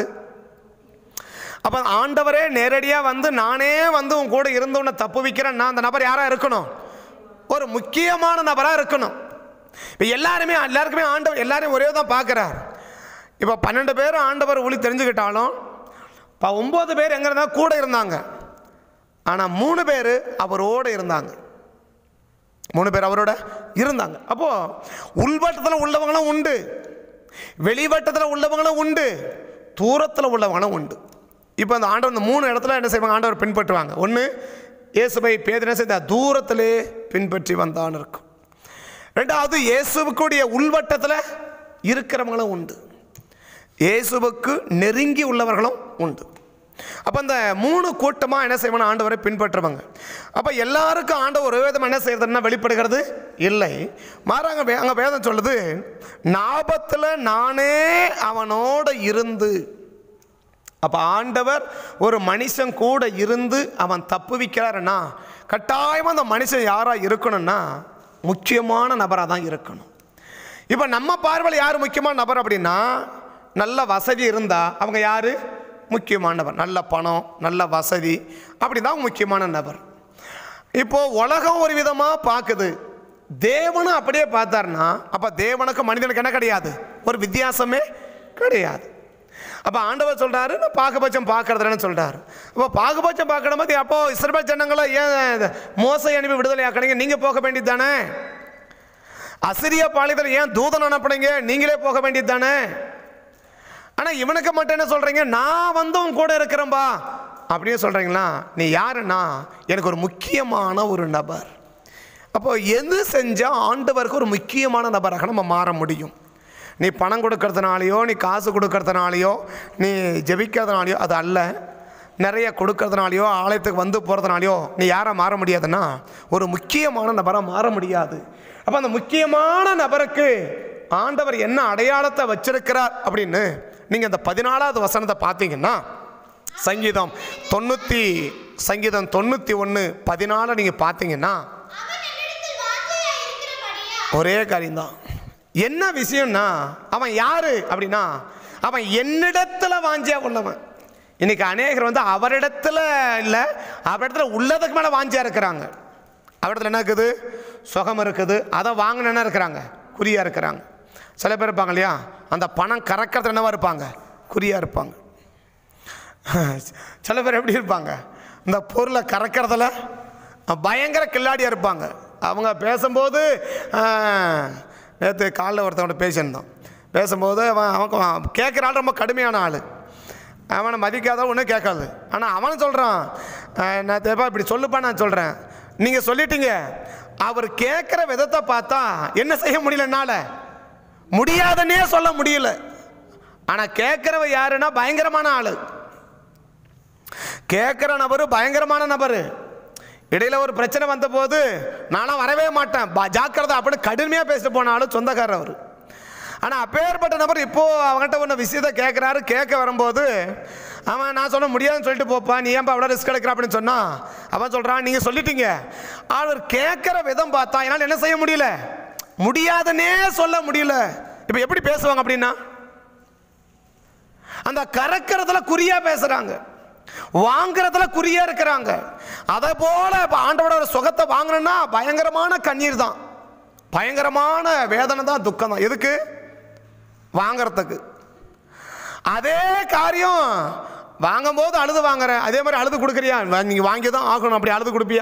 அப்போ ஆண்டவரே நேரடியாக வந்து நானே வந்து உன் கூட இருந்து உன்னை தப்பு வைக்கிறேன்னா அந்த நபர் யாராக இருக்கணும் ஒரு முக்கியமான நபராக இருக்கணும் இப்போ எல்லாருமே எல்லாருக்குமே ஆண்டவர் எல்லாரையும் ஒரே தான் பார்க்குறார் இப்போ பன்னெண்டு பேர் ஆண்டவர் ஒளி தெரிஞ்சுக்கிட்டாலும் இப்போ ஒம்பது பேர் எங்கே இருந்தால் கூட இருந்தாங்க ஆனால் மூணு பேர் அவரோடு இருந்தாங்க மூணு பேர் அவரோட இருந்தாங்க அப்போது உள்வட்டத்தில் உள்ளவங்களும் உண்டு வெளிவட்டத்தில் உள்ளவங்களும் உண்டு தூரத்தில் உள்ளவங்களும் உண்டு இப்போ அந்த ஆண்டவர் இந்த மூணு இடத்துல என்ன செய்வாங்க ஆண்டவர் பின்பற்றுவாங்க ஒன்று இயேசுவை பேதின செய்த தூரத்திலே பின்பற்றி வந்தான்னு இருக்கும் ரெண்டாவது இயேசுவுக்குடைய உள்வட்டத்தில் இருக்கிறவங்களும் உண்டு இயேசுவுக்கு நெருங்கி உள்ளவர்களும் உண்டு அப்போ இந்த மூணு கூட்டமாக என்ன செய்வாங்க ஆண்டவரை பின்பற்றுவாங்க அப்போ எல்லாருக்கும் ஆண்டவர் ஒரு விதம் என்ன செய்யறதுன்னா வெளிப்படுகிறது இல்லை மாறாங்க வே- அங்கே வேதம் சொல்லுது ஞாபத்தில் நானே அவனோட இருந்து அப்போ ஆண்டவர் ஒரு மனுஷன் கூட இருந்து அவன் தப்பு வைக்கிறாருன்னா கட்டாயமாக அந்த மனுஷன் யாராக இருக்கணும்னா முக்கியமான நபராக தான் இருக்கணும் இப்போ நம்ம பார்வையில் யார் முக்கியமான நபர் அப்படின்னா நல்ல வசதி இருந்தால் அவங்க யார் முக்கியமான நபர் நல்ல பணம் நல்ல வசதி அப்படி தான் முக்கியமான நபர் இப்போது உலகம் ஒரு விதமாக பார்க்குது தேவனும் அப்படியே பார்த்தாருன்னா அப்போ தேவனுக்கு மனிதனுக்கு என்ன கிடையாது ஒரு வித்தியாசமே கிடையாது அப்போ ஆண்டவர் சொல்கிறாரு நான் பாகுபட்சம் பார்க்கறதுன்னு சொல்கிறாரு அப்போ பாகுபட்சம் பார்க்கணும் போது அப்போ இஸ்ரேல் ஜனங்களை ஏன் மோசை அனுப்பி விடுதலை ஆக்கணுங்க நீங்கள் போக வேண்டியது தானே அசிரிய பாளையத்தில் ஏன் தூதன் அனுப்புனீங்க நீங்களே போக வேண்டியது தானே ஆனால் இவனுக்கு மட்டும் என்ன சொல்கிறீங்க நான் வந்து உன் கூட இருக்கிறேன்பா அப்படியே சொல்கிறீங்களா நீ யாருன்னா எனக்கு ஒரு முக்கியமான ஒரு நபர் அப்போ எது செஞ்சால் ஆண்டவருக்கு ஒரு முக்கியமான நபராக நம்ம மாற முடியும் நீ பணம் கொடுக்கறதுனாலையோ நீ காசு கொடுக்கறதுனாலையோ நீ ஜெபிக்கிறதுனாலையோ அது அல்ல நிறைய கொடுக்கறதுனாலையோ ஆலயத்துக்கு வந்து போகிறதுனாலையோ நீ யாரை மாற முடியாதுன்னா ஒரு முக்கியமான நபராக மாற முடியாது அப்போ அந்த முக்கியமான நபருக்கு ஆண்டவர் என்ன அடையாளத்தை வச்சிருக்கிறார் அப்படின்னு நீங்கள் இந்த பதினாலாவது வசனத்தை பார்த்தீங்கன்னா சங்கீதம் தொண்ணூற்றி சங்கீதம் தொண்ணூற்றி ஒன்று பதினாலு நீங்கள் பார்த்தீங்கன்னா அவன் என்னிடத்தில் வாஞ்சையா இருக்கிறபடியா ஒரே காரியம்தான் என்ன விஷயம்னா அவன் யாரு அப்படின்னா அவன் என்னிடத்துல வாஞ்சியா உள்ளவன் இன்னைக்கு அநேகர் வந்து அவரிடத்துல இல்லை அவரிடத்துல உள்ளதுக்கு மேலே வாஞ்சியா இருக்கிறாங்க அவரிடத்துல என்ன இருக்குது சுகம் இருக்குது அதை வாங்கின என்ன இருக்கிறாங்க குறியா இருக்கிறாங்க சில பேர் இருப்பாங்க இல்லையா அந்த பணம் கறக்கிறது என்னவா இருப்பாங்க குறியா இருப்பாங்க சில பேர் எப்படி இருப்பாங்க இந்த பொருளை கறக்கிறதுல பயங்கர கில்லாடியாக இருப்பாங்க அவங்க பேசும்போது நேற்று காலைல ஒருத்தவங்க பேசியிருந்தோம் பேசும்போது அவன் அவன் கேட்குற ஆள் ரொம்ப கடுமையான ஆள் அவனை மதிக்காத ஒன்றும் கேட்காது ஆனால் அவன் சொல்கிறான் நான் தேப்பா இப்படி சொல்லுப்பா நான் சொல்கிறேன் நீங்கள் சொல்லிட்டீங்க அவர் கேட்குற விதத்தை பார்த்தா என்ன செய்ய முடியல என்னால் முடியாதுன்னே சொல்ல முடியல ஆனால் கேட்குறவ யாருன்னா பயங்கரமான ஆள் கேட்குற நபர் பயங்கரமான நபர் இடையில ஒரு பிரச்சனை வந்தபோது நான்லாம் வரவே மாட்டேன் ப- ஜாக்கிரதை அப்படின்னு கடுமையாக பேசிட்டு போனாலும் சொந்தக்காரர் அவர் ஆனால் அப்பேற்பட்ட நபர் இப்போது அவங்ககிட்ட ஒன்று விஷயத்தை கேட்குறாரு கேட்க வரும்போது அவன் நான் சொல்ல முடியாதுன்னு சொல்லிட்டு போப்பா நீ ஏன்பா அவ்வளோ ரிஸ்க் எடுக்கிற அப்படின்னு சொன்னான் அவன் சொல்கிறான் நீங்கள் சொல்லிட்டீங்க அவர் கேட்குற விதம் பார்த்தா என்னால் என்ன செய்ய முடியல முடியாதுன்னே சொல்ல முடியல இப்போ எப்படி பேசுவாங்க அப்படின்னா அந்த கறக்கிறதுல குறியா பேசுறாங்க வாங்குறதுல குறியா இருக்கிறாங்க அதே போல இப்போ ஆண்டோட ஒரு சுகத்தை வாங்கணும்னா பயங்கரமான கண்ணீர் தான் பயங்கரமான வேதனை தான் துக்கம் தான் எதுக்கு வாங்கறதுக்கு அதே காரியம் வாங்கும்போது அழுது வாங்குறேன் அதே மாதிரி அழுது கொடுக்குறியா நீங்க வாங்கி தான் ஆகணும் அப்படி அழுது கொடுப்பியா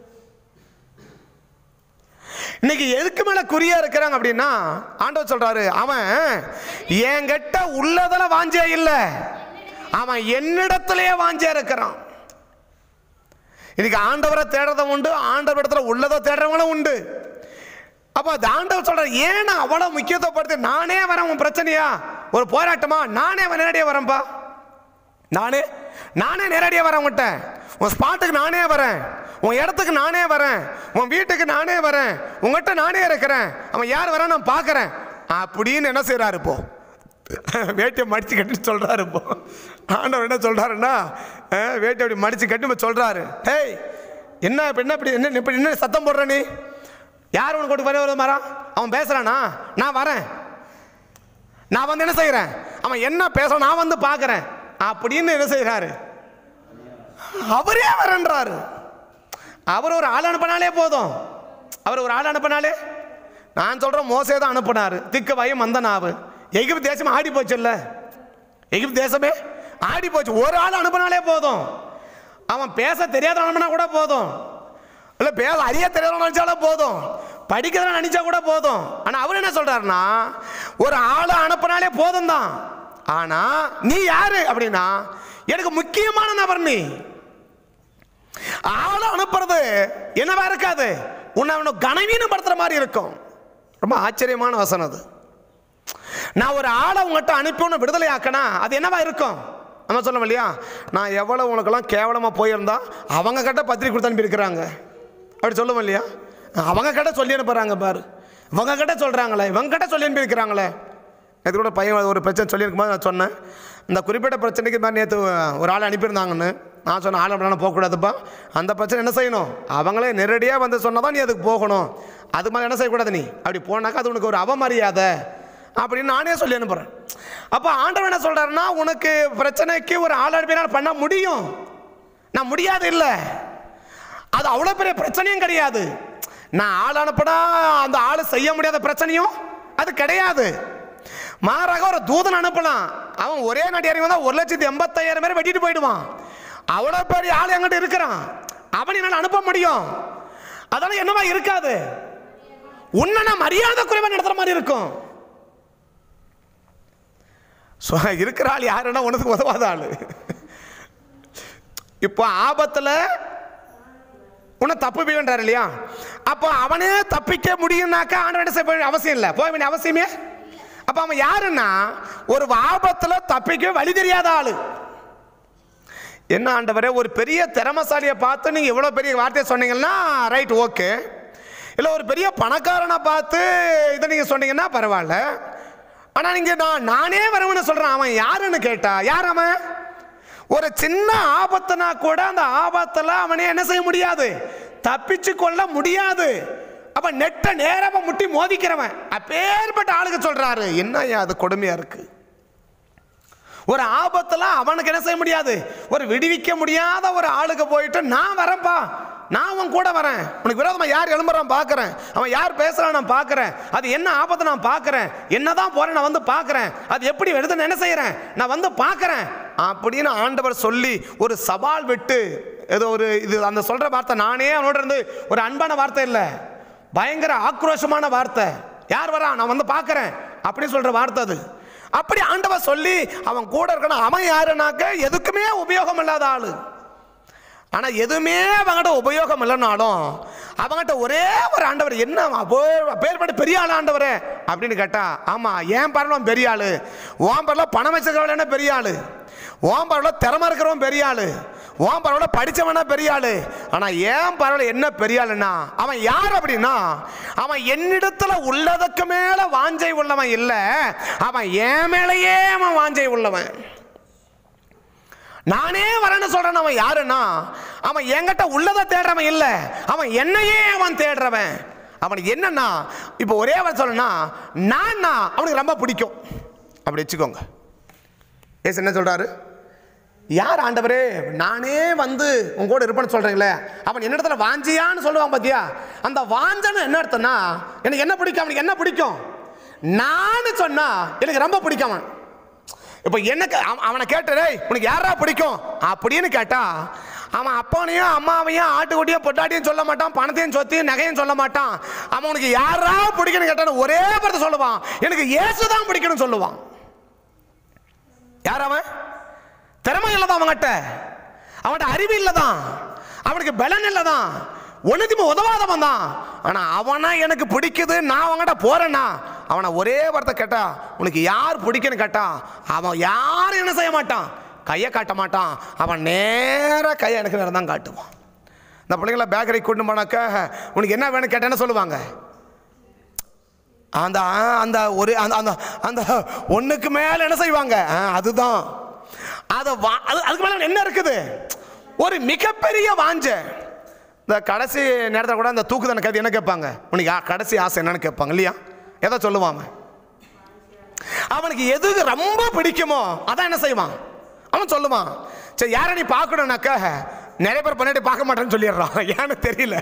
இன்னைக்கு எதுக்கு மேல குறியா இருக்கிறாங்க அப்படின்னா ஆண்டவர் சொல்றாரு அவன் என்கிட்ட உள்ளதுல வாஞ்சே இல்லை அவன் என்னிடத்திலேயே வாஞ்சே இருக்கிறான் இன்னைக்கு ஆண்டவரை தேடுறதும் உண்டு ஆண்டவர் இடத்துல உள்ளதை தேடுறவங்களும் உண்டு அப்போ அந்த ஆண்டவர் சொல்ற ஏன் நான் அவ்வளோ முக்கியத்துவப்படுத்தி நானே வரேன் உன் பிரச்சனையா ஒரு போராட்டமா நானே நேரடியாக வரேன்ப்பா நானே நானே நேரடியாக வரேன் உன்கிட்ட உன் ஸ்பாட்டுக்கு நானே வரேன் உன் இடத்துக்கு நானே வரேன் உன் வீட்டுக்கு நானே வரேன் உங்ககிட்ட நானே இருக்கிறேன் அவன் யார் வரான் நான் பார்க்குறேன் அப்படின்னு என்ன செய்கிறாரு இப்போ வேட்டியை மடித்து கட்டிட்டு சொல்கிறாரு இப்போ ஆண்டவர் என்ன சொல்கிறாருன்னா வேட்டை அப்படி மடித்து கட்டி இப்போ சொல்கிறாரு டேய் என்ன இப்போ என்ன இப்படி என்ன இப்படி என்ன சத்தம் போடுற நீ யார் உனக்கு கொண்டு வர மாறான் அவன் பேசுகிறானா நான் வரேன் நான் வந்து என்ன செய்கிறேன் அவன் என்ன பேச நான் வந்து பார்க்குறேன் அப்படின்னு என்ன செய்கிறாரு அவரே வரன்றாரு அவர் ஒரு ஆள் அனுப்பினாலே போதும் அவர் ஒரு ஆள் அனுப்பினாலே நான் சொல்கிறேன் மோசே தான் அனுப்பினார் திக்கு வயம் வந்த நாவு எகிப்து தேசம் ஆடி போச்சுல்ல எகிப்து தேசமே ஆடி போச்சு ஒரு ஆள் அனுப்பினாலே போதும் அவன் பேச தெரியாத அனுப்பினா கூட போதும் இல்லை பேச அறிய தெரியாத நினச்சாலும் போதும் படிக்கிறத நினச்சா கூட போதும் ஆனால் அவர் என்ன சொல்கிறாருன்னா ஒரு ஆளை அனுப்பினாலே போதும் தான் ஆனால் நீ யாரு அப்படின்னா எனக்கு முக்கியமான நபர் நீ ஆளை அனுப்புறது என்னவா இருக்காது உன்னை அவனை கனவீனப்படுத்துற மாதிரி இருக்கும் ரொம்ப ஆச்சரியமான வசனம் அது நான் ஒரு ஆளை உங்கள்கிட்ட அனுப்பி உன்னை விடுதலை ஆக்கினா அது என்னவா இருக்கும் நம்ம சொல்லணும் இல்லையா நான் எவ்வளோ உனக்கெல்லாம் கேவலமாக போயிருந்தா அவங்க கிட்ட பத்திரிக்கை கொடுத்து அனுப்பியிருக்கிறாங்க அப்படி சொல்லுவோம் இல்லையா அவங்க கிட்ட சொல்லி அனுப்புகிறாங்க பாரு இவங்க கிட்ட சொல்கிறாங்களே இவங்க கிட்ட சொல்லி அனுப்பியிருக்கிறாங்களே நேற்று கூட பையன் ஒரு பிரச்சனை சொல்லியிருக்கும்போது நான் சொன்னேன் இந்த குறிப்பிட்ட பிரச்சனைக்கு மாதிரி நேற்று ஒரு ஆள் அனுப்பியிருந்தாங்கன்னு நான் சொன்னேன் ஆள் அப்படிலாம் போகக்கூடாதுப்பா அந்த பிரச்சனை என்ன செய்யணும் அவங்களே நேரடியாக வந்து சொன்னால் தான் நீ அதுக்கு போகணும் அது மாதிரி என்ன செய்யக்கூடாது நீ அப்படி போனாக்கா அது உனக்கு ஒரு அவமரியாதை அப்படின்னு நானே சொல்லி அனுப்புகிறேன் அப்போ ஆண்டவன் என்ன சொல்கிறாருன்னா உனக்கு பிரச்சனைக்கு ஒரு ஆள் அனுப்பினால் பண்ண முடியும் நான் முடியாது இல்லை அது அவ்வளோ பெரிய பிரச்சனையும் கிடையாது நான் ஆள் அனுப்பினா அந்த ஆள் செய்ய முடியாத பிரச்சனையும் அது கிடையாது மாறாக ஒரு தூதன் அனுப்பலாம் அவன் ஒரே நடி இறங்கி வந்தா ஒரு லட்சத்தி எண்பத்தாயிரம் பேர் வெட்டிட்டு போயிடுவான் அவ்வளோ பெரிய ஆள் என்கிட்ட இருக்கிறான் அவனை என்னால் அனுப்ப முடியும் அதெல்லாம் என்னவா இருக்காது உன்னை நான் மரியாதை குறைவாக நடத்துகிற மாதிரி இருக்கும் ஸோ இருக்கிற ஆள் யாருன்னா உனக்கு உதவாத ஆள் இப்போ ஆபத்தில் உன்னை தப்பு வேண்டார் இல்லையா அப்போ அவனே தப்பிக்க முடியும்னாக்கா ஆண்டவன் என்ன செய்ய வேண்டிய அவசியம் இல்லை போக வேண்டிய அவசியமே அப்போ அவன் யாருன்னா ஒரு ஆபத்தில் தப்பிக்க வழி தெரியாத ஆளு என்ன ஆண்டவரே ஒரு பெரிய திறமசாலியை பார்த்து நீங்கள் இவ்வளோ பெரிய வார்த்தையை சொன்னீங்கன்னா ரைட் ஓகே இல்லை ஒரு பெரிய பணக்காரனை பார்த்து இதை நீங்கள் சொன்னீங்கன்னா பரவாயில்ல ஆனால் நீங்கள் நான் நானே வரவன்னு சொல்கிறேன் அவன் யாருன்னு கேட்டா யார் அவன் ஒரு சின்ன ஆபத்துனா கூட அந்த ஆபத்தில் அவனே என்ன செய்ய முடியாது தப்பிச்சு கொள்ள முடியாது அப்ப நெட்ட நேரமா முட்டி மோதிக்கிறவன் அப்பேற்பட்ட ஆளுக்கு சொல்றாரு என்ன அது கொடுமையா இருக்கு ஒரு ஆபத்துல அவனுக்கு என்ன செய்ய முடியாது ஒரு விடுவிக்க முடியாத ஒரு ஆளுக்கு போயிட்டு நான் வரேன்ப்பா நான் அவன் கூட வரேன் உனக்கு விரோதமா யார் எழும்புறான் பார்க்கறேன் அவன் யார் பேசுறான் நான் பார்க்கறேன் அது என்ன ஆபத்தை நான் பார்க்கறேன் என்னதான் போறேன் நான் வந்து பார்க்கறேன் அது எப்படி எடுத்து நான் என்ன செய்யறேன் நான் வந்து பார்க்கறேன் அப்படின்னு ஆண்டவர் சொல்லி ஒரு சவால் விட்டு ஏதோ ஒரு இது அந்த சொல்ற வார்த்தை நானே அவனோட இருந்து ஒரு அன்பான வார்த்தை இல்லை பயங்கர ஆக்ரோஷமான வார்த்தை யார் வரா நான் வந்து பார்க்கறேன் அப்படின்னு சொல்ற வார்த்தை அது அப்படி ஆண்டவர் சொல்லி அவன் கூட இருக்கணும் அவன் யாருனாக்க எதுக்குமே உபயோகம் இல்லாத ஆளு ஆனா எதுவுமே அவங்ககிட்ட உபயோகம் இல்லைனாலும் அவங்ககிட்ட ஒரே ஒரு ஆண்டவர் என்ன அவன் பேர்பட்ட பெரிய ஆள் ஆண்டவர் அப்படின்னு கேட்டா ஆமா ஏன் பரவலாம் பெரிய ஆளு ஓம் பரவல பணம் வச்சிருக்கிறவன் என்ன பெரிய ஆளு ஓம் பரவல திறமை இருக்கிறவன் பெரிய ஆளு ஓம் பரவல படிச்சவனா பெரிய ஆளு ஆனா ஏன் பரவல என்ன பெரிய ஆளுன்னா அவன் யார் அப்படின்னா அவன் என்னிடத்துல உள்ளதுக்கு மேல வாஞ்சை உள்ளவன் இல்ல அவன் என் மேலேயே அவன் வாஞ்சை உள்ளவன் நானே வரேன்னு சொல்றேன் அவன் யாருன்னா அவன் என்கிட்ட உள்ளதை தேடுறவன் இல்லை அவன் என்னையே அவன் தேடுறவன் அவனுக்கு என்னன்னா இப்போ ஒரே அவன் சொல்லனா நான் அவனுக்கு ரொம்ப பிடிக்கும் அப்படி வச்சுக்கோங்க ஏசு என்ன சொல்றாரு யார் ஆண்டவரே நானே வந்து உங்க கூட இருப்பேன்னு சொல்றீங்களே அவன் என்னிடத்துல வாஞ்சியான்னு சொல்லுவான் பாத்தியா அந்த வாஞ்சன்னு என்ன அர்த்தம்னா எனக்கு என்ன பிடிக்கும் அவனுக்கு என்ன பிடிக்கும் நான் சொன்னா எனக்கு ரொம்ப பிடிக்கும் அவன் இப்போ எனக்கு அவ- அவனை கேட்டதே உனக்கு யாரா பிடிக்கும் அப்படின்னு கேட்டா அவன் அப்பனையும் அம்மாவையும் ஆட்டுக்குட்டியும் பொட்டாட்டியும் சொல்ல மாட்டான் பணத்தையும் சொத்தையும் நகையும் சொல்ல மாட்டான் அவன் உனக்கு யாரா பிடிக்கும்னு கேட்டான்னு ஒரே வார்த்தை சொல்லுவான் எனக்கு இயேசு தான் பிடிக்கணும்னு சொல்லுவான் யார் அவன் திறமை இல்லதான் அவன்கிட்ட அவன்கிட்ட அறிவு இல்லதான் அவனுக்கு பலன் இல்லதான் ஒன்றுத்துமே உதவாதவன் தான் ஆனால் அவனா எனக்கு பிடிக்குது நான் அவன்கிட்ட போறேன்னா அவனை ஒரே வார்த்தை கேட்டா உனக்கு யார் பிடிக்குன்னு கேட்டா அவன் யாரும் என்ன செய்ய மாட்டான் கையை காட்ட மாட்டான் அவன் நேராக கையை எனக்கு நேரம் தான் காட்டுவான் இந்த பிள்ளைங்கள பேக்கரி கூட்டு போனாக்க உனக்கு என்ன வேணும் கேட்டேன்னு சொல்லுவாங்க அந்த ஆ, அந்த ஒரு அந்த அந்த அந்த ஒன்றுக்கு மேலே என்ன செய்வாங்க ஆ, அதுதான் அதை வா அது அதுக்கு மேலே என்ன இருக்குது ஒரு மிகப்பெரிய வாஞ்ச இந்த கடைசி நேரத்தில் கூட அந்த தூக்கு கதை என்ன கேட்பாங்க உனக்கு யா- கடைசி ஆசை என்னன்னு கேட்பாங்க இல்லையா எதை சொல்லுவான் அவன்? அவனுக்கு எது ரொம்ப பிடிக்குமோ அதான் என்ன செய்வான் அவன் சொல்லுவான் சரி யாரை நீ பார்க்கணும்னாக்கா நிறைய பேர் பண்ணிட்டு பார்க்க மாட்டேன்னு சொல்லிடுறான் ஏன்னு தெரியல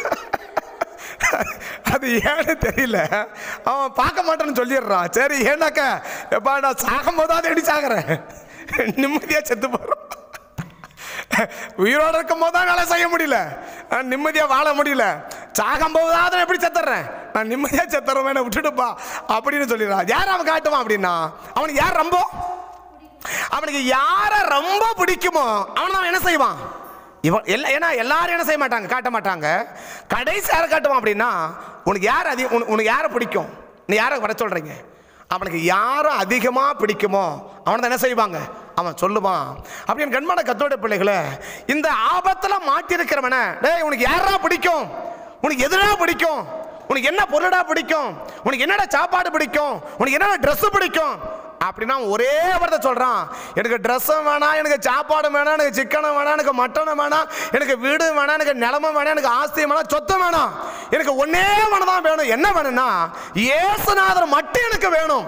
அது ஏன்னு தெரியல அவன் பார்க்க மாட்டேன்னு சொல்லிடுறான் சரி ஏன்னாக்கா எப்பா நான் சாகும் போதாவது எப்படி சாகுறேன் நிம்மதியா செத்து போறோம் உயிரோட இருக்கும் போது தான் வேலை செய்ய முடியல நான் நிம்மதியா வாழ முடியல சாகும் போதாவது எப்படி செத்துறேன் நான் நிம்மதியா செத்துறேன் வேணா விட்டுடுப்பா அப்படின்னு சொல்லிடுறான் யார் அவன் காட்டுவான் அப்படின்னா அவனுக்கு யார் ரொம்ப அவனுக்கு யாரை ரொம்ப பிடிக்குமோ அவன் அவன் என்ன செய்வான் இவன் எல்லா ஏன்னா எல்லாரும் என்ன செய்ய மாட்டாங்க காட்ட மாட்டாங்க கடைசி யாரை காட்டுவான் அப்படின்னா உனக்கு யார் அதிக உனக்கு உனக்கு யாரை பிடிக்கும் நீ யாரை வர சொல்கிறீங்க அவனுக்கு யாரை அதிகமாக பிடிக்குமோ அவனை தான் என்ன செய்வாங்க அவன் சொல்லுவான் அப்படி என் கண்மான கத்தோட பிள்ளைகளை இந்த ஆபத்தில் மாட்டிருக்கிறவன டேய் உனக்கு யாரா பிடிக்கும் உனக்கு எதுடா பிடிக்கும் உனக்கு என்ன பொருளடா பிடிக்கும் உனக்கு என்னடா சாப்பாடு பிடிக்கும் உனக்கு என்னடா ட்ரெஸ் பிடிக்கும் அப்படின்னா அவன் ஒரே வார்த்தை சொல்றான் எனக்கு ட்ரெஸ்ஸும் வேணாம் எனக்கு சாப்பாடும் வேணாம் எனக்கு சிக்கனும் வேணாம் எனக்கு மட்டனும் வேணாம் எனக்கு வீடு வேணாம் எனக்கு நிலமும் வேணாம் எனக்கு ஆஸ்தியும் வேணாம் சொத்தம் வேணாம் எனக்கு ஒன்னே ஒன்று தான் வேணும் என்ன வேணும்னா ஏசுநாதர் மட்டும் எனக்கு வேணும்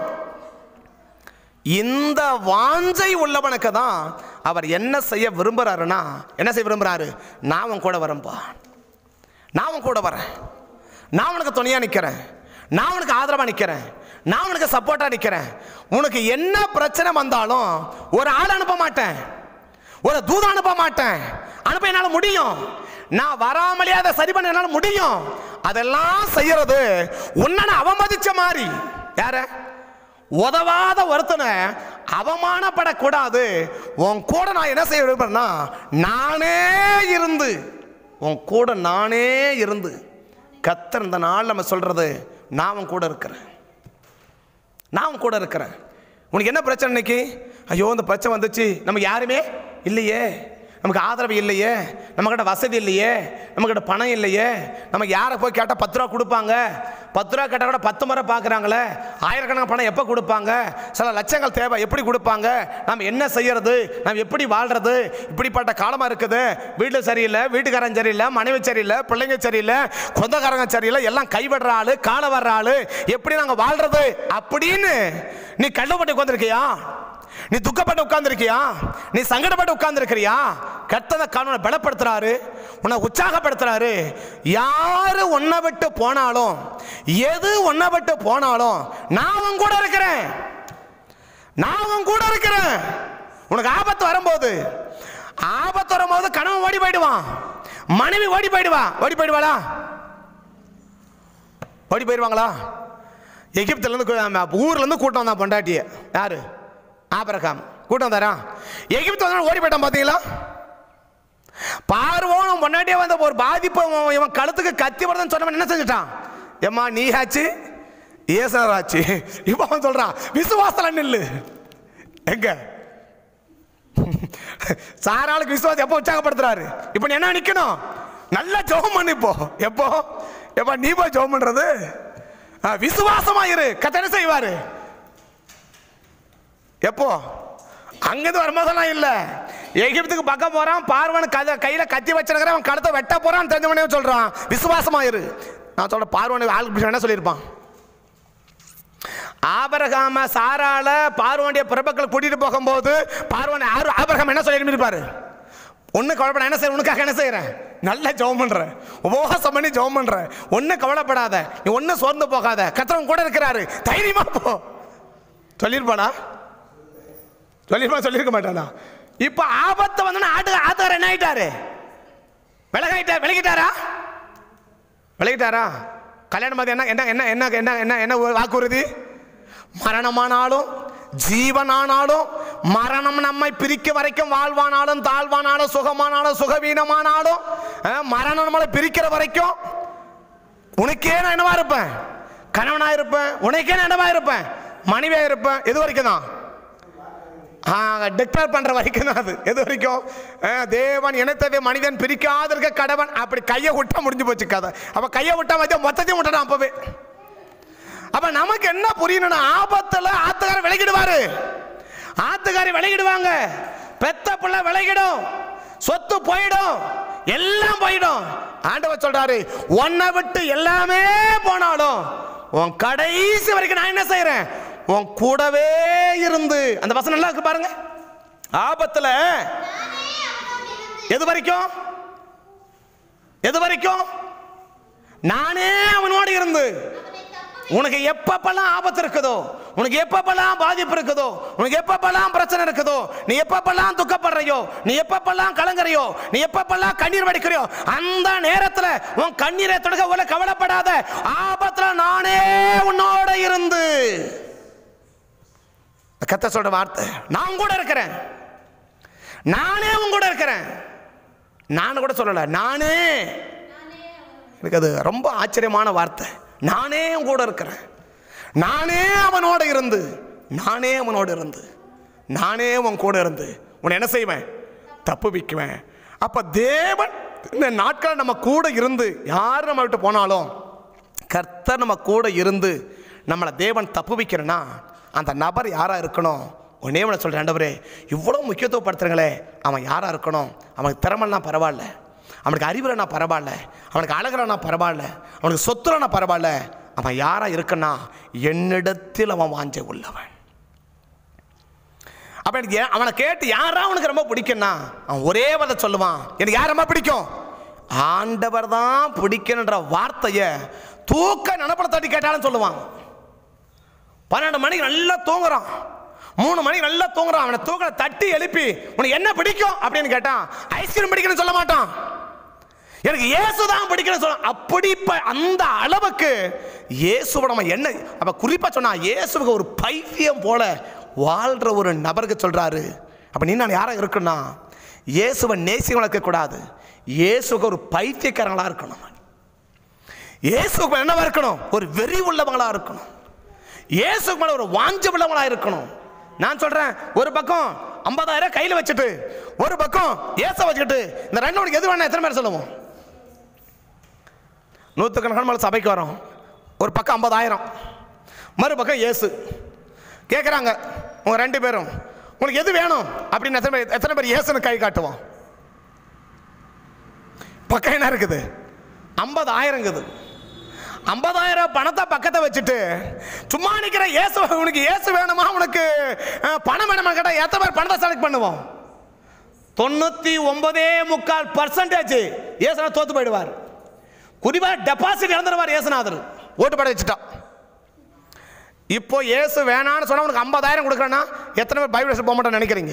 இந்த வாஞ்சை உள்ளவனுக்கு தான் அவர் என்ன செய்ய விரும்புறாருன்னா என்ன செய்ய விரும்புறாரு நான் உன் கூட வரேன்பா நான் உன் கூட வரேன் நான் உனக்கு துணையா நிற்கிறேன் நான் உனக்கு ஆதரவா நிற்கிறேன் நான் உனக்கு சப்போர்ட்டா நிற்கிறேன் உனக்கு என்ன பிரச்சனை வந்தாலும் ஒரு ஆள் அனுப்ப மாட்டேன் ஒரு தூதம் அனுப்ப மாட்டேன் அனுப்ப என்னால் முடியும் நான் வராமலே அதை சரி பண்ண என்னால் முடியும் அதெல்லாம் செய்யறது உன்னை நான் அவமதிச்ச மாதிரி யார உதவாத ஒருத்தனை அவமானப்படக்கூடாது உன் கூட நான் என்ன செய்ய விரும்புறேன்னா நானே இருந்து உன் கூட நானே இருந்து கத்தர் இந்த நாள் நம்ம சொல்றது நான் உன் கூட இருக்கிறேன் நான் உன் கூட இருக்கிறேன் உனக்கு என்ன பிரச்சனை இன்னைக்கு ஐயோ இந்த பிரச்சனை வந்துச்சு நமக்கு யாருமே இல்லையே நமக்கு ஆதரவு இல்லையே நம்மக்கிட்ட வசதி இல்லையே நம்மக்கிட்ட பணம் இல்லையே நமக்கு யாரை போய் கேட்டால் பத்து ரூபா கொடுப்பாங்க பத்து ரூபா கேட்டால் கூட பத்து முறை பார்க்குறாங்களே ஆயிரக்கணக்கான பணம் எப்போ கொடுப்பாங்க சில லட்சங்கள் தேவை எப்படி கொடுப்பாங்க நம்ம என்ன செய்யறது நம்ம எப்படி வாழ்றது இப்படிப்பட்ட காலமாக இருக்குது வீடு சரியில்லை வீட்டுக்காரன் சரியில்லை மனைவி சரியில்லை பிள்ளைங்க சரியில்லை சொந்தக்காரங்க சரியில்லை எல்லாம் கைவிடுற ஆளு கால வர்ற ஆளு எப்படி நாங்கள் வாழ்றது அப்படின்னு நீ கள்ளப்பட்டு உட்காந்துருக்கியா நீ துக்கப்பட்டு உட்கார்ந்திருக்கியா நீ சங்கடப்பட்டு உட்கார்ந்திருக்கிறியா கர்த்தத காரணம் பலப்படுத்துறாரு உன்னை உற்சாகப்படுத்துறாரு யாரு உன்னை விட்டு போனாலும் எது உன்னை விட்டு போனாலும் நான் உன் கூட இருக்கிறேன் நான் உன் கூட இருக்கிறேன் உனக்கு ஆபத்து வரும்போது ஆபத்து வரும்போது கணவன் ஓடி போயிடுவான் மனைவி ஓடி போயிடுவா ஓடி போயிடுவாளா ஓடி போயிடுவாங்களா எகிப்துலேருந்து ஊர்லேருந்து கூட்டம் வந்தான் பொண்டாட்டிய யாரு ஆபரகாம் கூட்டம் தரான் எகிப்து வந்து ஓடி போயிட்டான் பார்த்தீங்களா பார்வோன் பொண்டாட்டியே வந்த ஒரு பாதிப்பு இவன் இவன் கழுத்துக்கு கத்தி வருதுன்னு சொன்னவன் என்ன செஞ்சுட்டான் ஏம்மா நீ ஆச்சு ஏசனர் ஆச்சு இப்போ அவன் சொல்றான் விசுவாசல நில்லு எங்க சாராளுக்கு விசுவாசம் எப்போ உற்சாகப்படுத்துறாரு இப்போ நீ என்ன நிக்கணும் நல்லா ஜெபம் பண்ணு இப்போ எப்போ எப்போ நீ போய் ஜெபம் பண்றது ஆ, விசுவாசமா இரு கத்த என்ன செய்வாரு எப்போ அங்கிருந்து வரும்போதெல்லாம் இல்ல எகிப்துக்கு பக்கம் போறான் பார்வன் கதை கையில கத்தி வச்சிருக்கிற அவன் கழுத்தை வெட்ட போறான் தெரிஞ்சவனே சொல்றான் விசுவாசமா இரு நான் சொல்ற பார்வன் ஆளுக்கு என்ன சொல்லியிருப்பான் ஆபரகாம சாரால பார்வனுடைய பிறப்புக்கள் கூட்டிட்டு போகும்போது பார்வன் ஆறு ஆபரகாம் என்ன சொல்லி இருப்பாரு ஒண்ணு கவலைப்பட என்ன செய்ய உனக்காக என்ன செய்யறேன் நல்ல ஜெபம் பண்றேன் உபவாசம் பண்ணி ஜெபம் பண்றேன் ஒண்ணு கவலைப்படாத நீ ஒண்ணு சோர்ந்து போகாத கத்தவன் கூட இருக்கிறாரு தைரியமா போ சொல்லியிருப்பானா சொல்லியிருப்பா சொல்லியிருக்க மாட்டானா இப்போ ஆபத்து வந்து ஆட்டு ஆத்தார் என்ன ஆயிட்டாரு விலகாயிட்டா விலகிட்டாரா விலகிட்டாரா கல்யாணம் பார்த்து என்ன என்ன என்ன என்ன என்ன என்ன என்ன வாக்குறுதி மரணமானாலும் ஜீவனானாலும் மரணம் நம்மை பிரிக்க வரைக்கும் வாழ்வானாலும் தாழ்வானாலும் சுகமானாலும் சுகவீனமானாலும் அஹ், மரணம் நம்மளை பிரிக்கிற வரைக்கும் உனக்கே நான் என்னவா இருப்பேன் கணவனா இருப்பேன் உனக்கே நான் என்னவா இருப்பேன் மனைவியா இருப்பேன் எது வரைக்கும் தான் டிக்ளேர் பண்ற வரைக்கும் தான் அது எது வரைக்கும் ஆ, தேவன் இணைத்ததை மனிதன் பிரிக்காதிருக்க கடவன் அப்படி கையை விட்டா முடிஞ்சு போச்சு கதை அப்ப கையை விட்டா மத்திய மொத்தத்தையும் விட்டுட்டான் அப்பவே அப்ப நமக்கு என்ன புரியணும்னா ஆபத்துல ஆத்துக்காரர் விலகிடுவாரு ஆத்துக்காரி விலகிடுவாங்க பெத்த பிள்ளை விலகிடும் சொத்து போயிடும் எல்லாம் போயிடும் ஆண்டவர் சொல்றாரு உன்னை விட்டு எல்லாமே போனாலும் உன் கடைசி வரைக்கும் நான் என்ன செய்யறேன் உன் கூடவே இருந்து அந்த வசனம் நல்லா இருக்கு பாருங்க ஆபத்துல எது வரைக்கும் எது வரைக்கும் நானே அவனோடு இருந்து உனக்கு எப்பப்பெல்லாம் ஆபத்து இருக்குதோ உனக்கு எப்பப்பெல்லாம் பாதிப்பு இருக்குதோ உனக்கு எப்பப்பெல்லாம் பிரச்சனை இருக்குதோ நீ எப்பப்பெல்லாம் துக்கப்படுறையோ நீ எப்பப்பெல்லாம் கலங்குறையோ நீ எப்பப்பெல்லாம் கண்ணீர் வடிக்கிறியோ அந்த நேரத்துல உன் கண்ணீரை தொடக்க உள்ள கவலைப்படாத ஆபத்துல நானே உன்னோட இருந்து கத்த சொல்ற வார்த்தை நான் கூட இருக்கிறேன் நானே உன் கூட இருக்கிறேன் நான் கூட சொல்லல நானே எனக்கு அது ரொம்ப ஆச்சரியமான வார்த்தை நானே உன் கூட இருக்கிறேன் நானே அவனோட இருந்து நானே அவனோட இருந்து நானே உன் கூட இருந்து உன்னை என்ன செய்வேன் தப்புவிக்குவேன் அப்ப தேவன் இந்த நாட்கள் நம்ம கூட இருந்து யார் நம்ம விட்டு போனாலும் கர்த்தர் நம்ம கூட இருந்து நம்மளை தேவன் தப்புவிக்கிறேன்னா அந்த நபர் யாராக இருக்கணும் ஒன்னே ஒன்று சொல்கிறேன் ஆண்டவரே இவ்வளோ முக்கியத்துவப்படுத்துறங்களே அவன் யாராக இருக்கணும் அவனுக்கு திறமைனா பரவாயில்ல அவனுக்கு அறிவுலனா பரவாயில்ல அவனுக்கு அழகுலனா பரவாயில்ல அவனுக்கு சொத்துலனா பரவாயில்ல அவன் யாராக இருக்கன்னா என்னிடத்தில் அவன் வாஞ்ச உள்ளவன் அப்ப எனக்கு ஏன் அவனை கேட்டு யாரா அவனுக்கு ரொம்ப பிடிக்கும்னா அவன் ஒரே வதை சொல்லுவான் எனக்கு யார் ரொம்ப பிடிக்கும் ஆண்டவர் தான் பிடிக்கணுன்ற வார்த்தையை தூக்க நினப்பட தட்டி கேட்டாலும் சொல்லுவான் பன்னெண்டு மணிக்கு நல்லா தூங்குறான் மூணு மணிக்கு நல்லா தூங்குறான் அவனை தூக்கலை தட்டி எழுப்பி உனக்கு என்ன பிடிக்கும் அப்படின்னு கேட்டான் ஐஸ்கிரீம் பிடிக்கணும்னு சொல்ல மாட்டான் எனக்கு இயேசு தான் பிடிக்கணும்னு சொல்ல அப்படி ப- அந்த அளவுக்கு இயேசுவை நம்ம என்ன அப்ப குறிப்பா சொன்னா இயேசுவுக்கு ஒரு பைத்தியம் போல வாழ்ற ஒரு நபருக்கு சொல்றாரு அப்ப நீ நான் யாரா இருக்குன்னா இயேசுவை நேசியம் வளர்க்கக்கூடாது இயேசுக்கு ஒரு பைத்தியக்காரங்களா இருக்கணும் இயேசுக்கு என்னவா இருக்கணும் ஒரு வெறி உள்ளவங்களா இருக்கணும் இயேசுக்கு மேல ஒரு வாஞ்ச உள்ளவங்களா இருக்கணும் நான் சொல்றேன் ஒரு பக்கம் ஐம்பதாயிரம் கையில் வச்சுட்டு ஒரு பக்கம் ஏச வச்சுக்கிட்டு இந்த ரெண்டு உனக்கு எது வேணா எத்தனை பேர் சொல்லுவோம் நூற்றுக்கணக்கான மேலே சபைக்கு வரோம் ஒரு பக்கம் ஐம்பதாயிரம் மறுபக்கம் இயேசு கேட்குறாங்க உங்க ரெண்டு பேரும் உங்களுக்கு எது வேணும் அப்படின்னு எத்தனை பேர் எத்தனை பேர் இயேசுன்னு கை காட்டுவோம் பக்கம் என்ன இருக்குது ஐம்பதாயிரம் இருக்குது ஐம்பதாயிரம் பணத்தை பக்கத்தை வச்சுட்டு சும்மா நிற்கிற இயேசு உனக்கு இயேசு வேணுமா உனக்கு அஹ், பணம் வேணுமா கேட்டால் எத்தனை பேர் பணத்தை செலக்ட் பண்ணுவோம் தொண்ணூற்றி ஒன்பதே முக்கால் பர்சன்டேஜ் இயேசுனா தோத்து போயிடுவார் குறிப்பாக டெபாசிட் இழந்துருவார் இயேசுநாதர் ஓட்டு பட வச்சுட்டான் இப்போ இயேசு வேணான்னு சொன்னா உனக்கு ஐம்பதாயிரம் கொடுக்குறேன்னா எத்தனை பேர் பைபிள் போக மாட்டேன்னு நினைக்கிறீங்க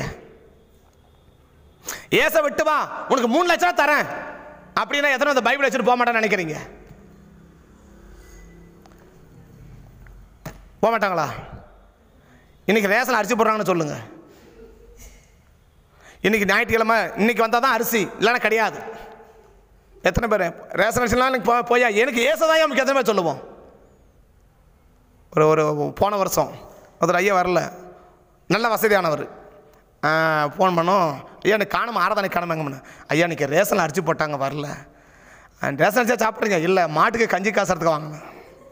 ஏச விட்டு வா உனக்கு மூணு லட்சம் ரூபா தரேன் அப்படின்னா எத்தனை பேர் பைபிள் வச்சுட்டு போக மாட்டேன்னு நினைக்கிறீங்க போக மாட்டாங்களா இன்னைக்கு ரேஷன் அரிசி போடுறாங்கன்னு சொல்லுங்க இன்னைக்கு ஞாயிற்றுக்கிழமை இன்னைக்கு வந்தால் தான் அரிசி இல்லைன்னா கிடையாது எத்தனை பேர் ரேஷன் அரிசிலாம் எனக்கு போ- போயா எனக்கு ஏசதான் நமக்கு எத்தனை பேர் சொல்லுவோம் ஒரு ஒரு போன வருஷம் ஒருத்தர் ஐயா வரல நல்ல வசதியானவர் ஃபோன் பண்ணோம் ஐயா எனக்கு காணுமா ஆராதனை காணுமாங்க ஐயா இன்னைக்கு ரேஷன் அரிசி போட்டாங்க வரல "ஆ, ரேஷன் அரிசியாக சாப்பிட்றீங்க இல்லை மாட்டுக்கு கஞ்சி காசுறதுக்கு வாங்கினேன்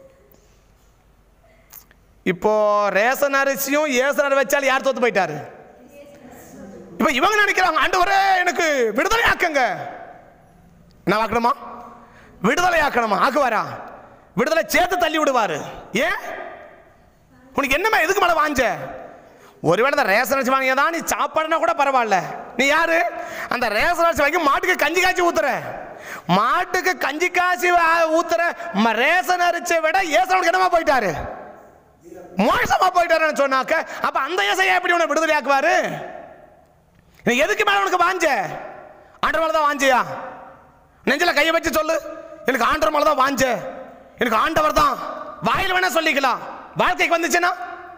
இப்போ ரேஷன் அரிசியும் ஏசன் அரிசி வச்சாலும் யார் தோத்து போயிட்டாரு இப்போ இவங்க நினைக்கிறாங்க ஆண்டவரே எனக்கு விடுதலை ஆக்குங்க என்ன ஆக்கணுமா விடுதலை ஆக்கணுமா ஆக்குவாரா விடுதலை சேர்த்து தள்ளி விடுவாரு ஏன் உனக்கு என்னமா எதுக்கு மேலே வாஞ்ச ஒருவேளை அந்த ரேஷன் அரிசி வாங்கியதா நீ சாப்பாடுனா கூட பரவாயில்ல நீ யாரு அந்த ரேஷன் அரிசி வாங்கி மாட்டுக்கு கஞ்சி காய்ச்சி ஊத்துற மாட்டுக்கு கஞ்சி காய்ச்சி வா- ஊத்துற ம- ரேஷன் அரிசியை விட ஏசனுக்கு என்னமா போயிட்டாரு மோசமா போயிட்டாருன்னு சொன்னாக்க அப்ப அந்த ஏசையா எப்படி உன்னை விடுதலை ஆக்குவாரு நீ எதுக்கு மேல உனக்கு வாஞ்ச ஆண்டர் மேல தான் வாஞ்சியா நெஞ்சில கையை வச்சு சொல்லு எனக்கு ஆண்டவர் மேல தான் வாஞ்ச எனக்கு ஆண்டவர் தான் வாயில் வேணா சொல்லிக்கலாம் வாழ்க்கைக்கு வந்துச்சுன்னா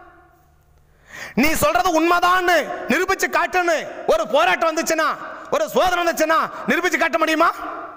நீ சொல்றது உண்மைதான்னு நிரூபிச்சு காட்டுன்னு ஒரு போராட்டம் வந்துச்சுன்னா ஒரு சோதனை வந்துச்சுன்னா நிரூபிச்சு காட்ட முடியுமா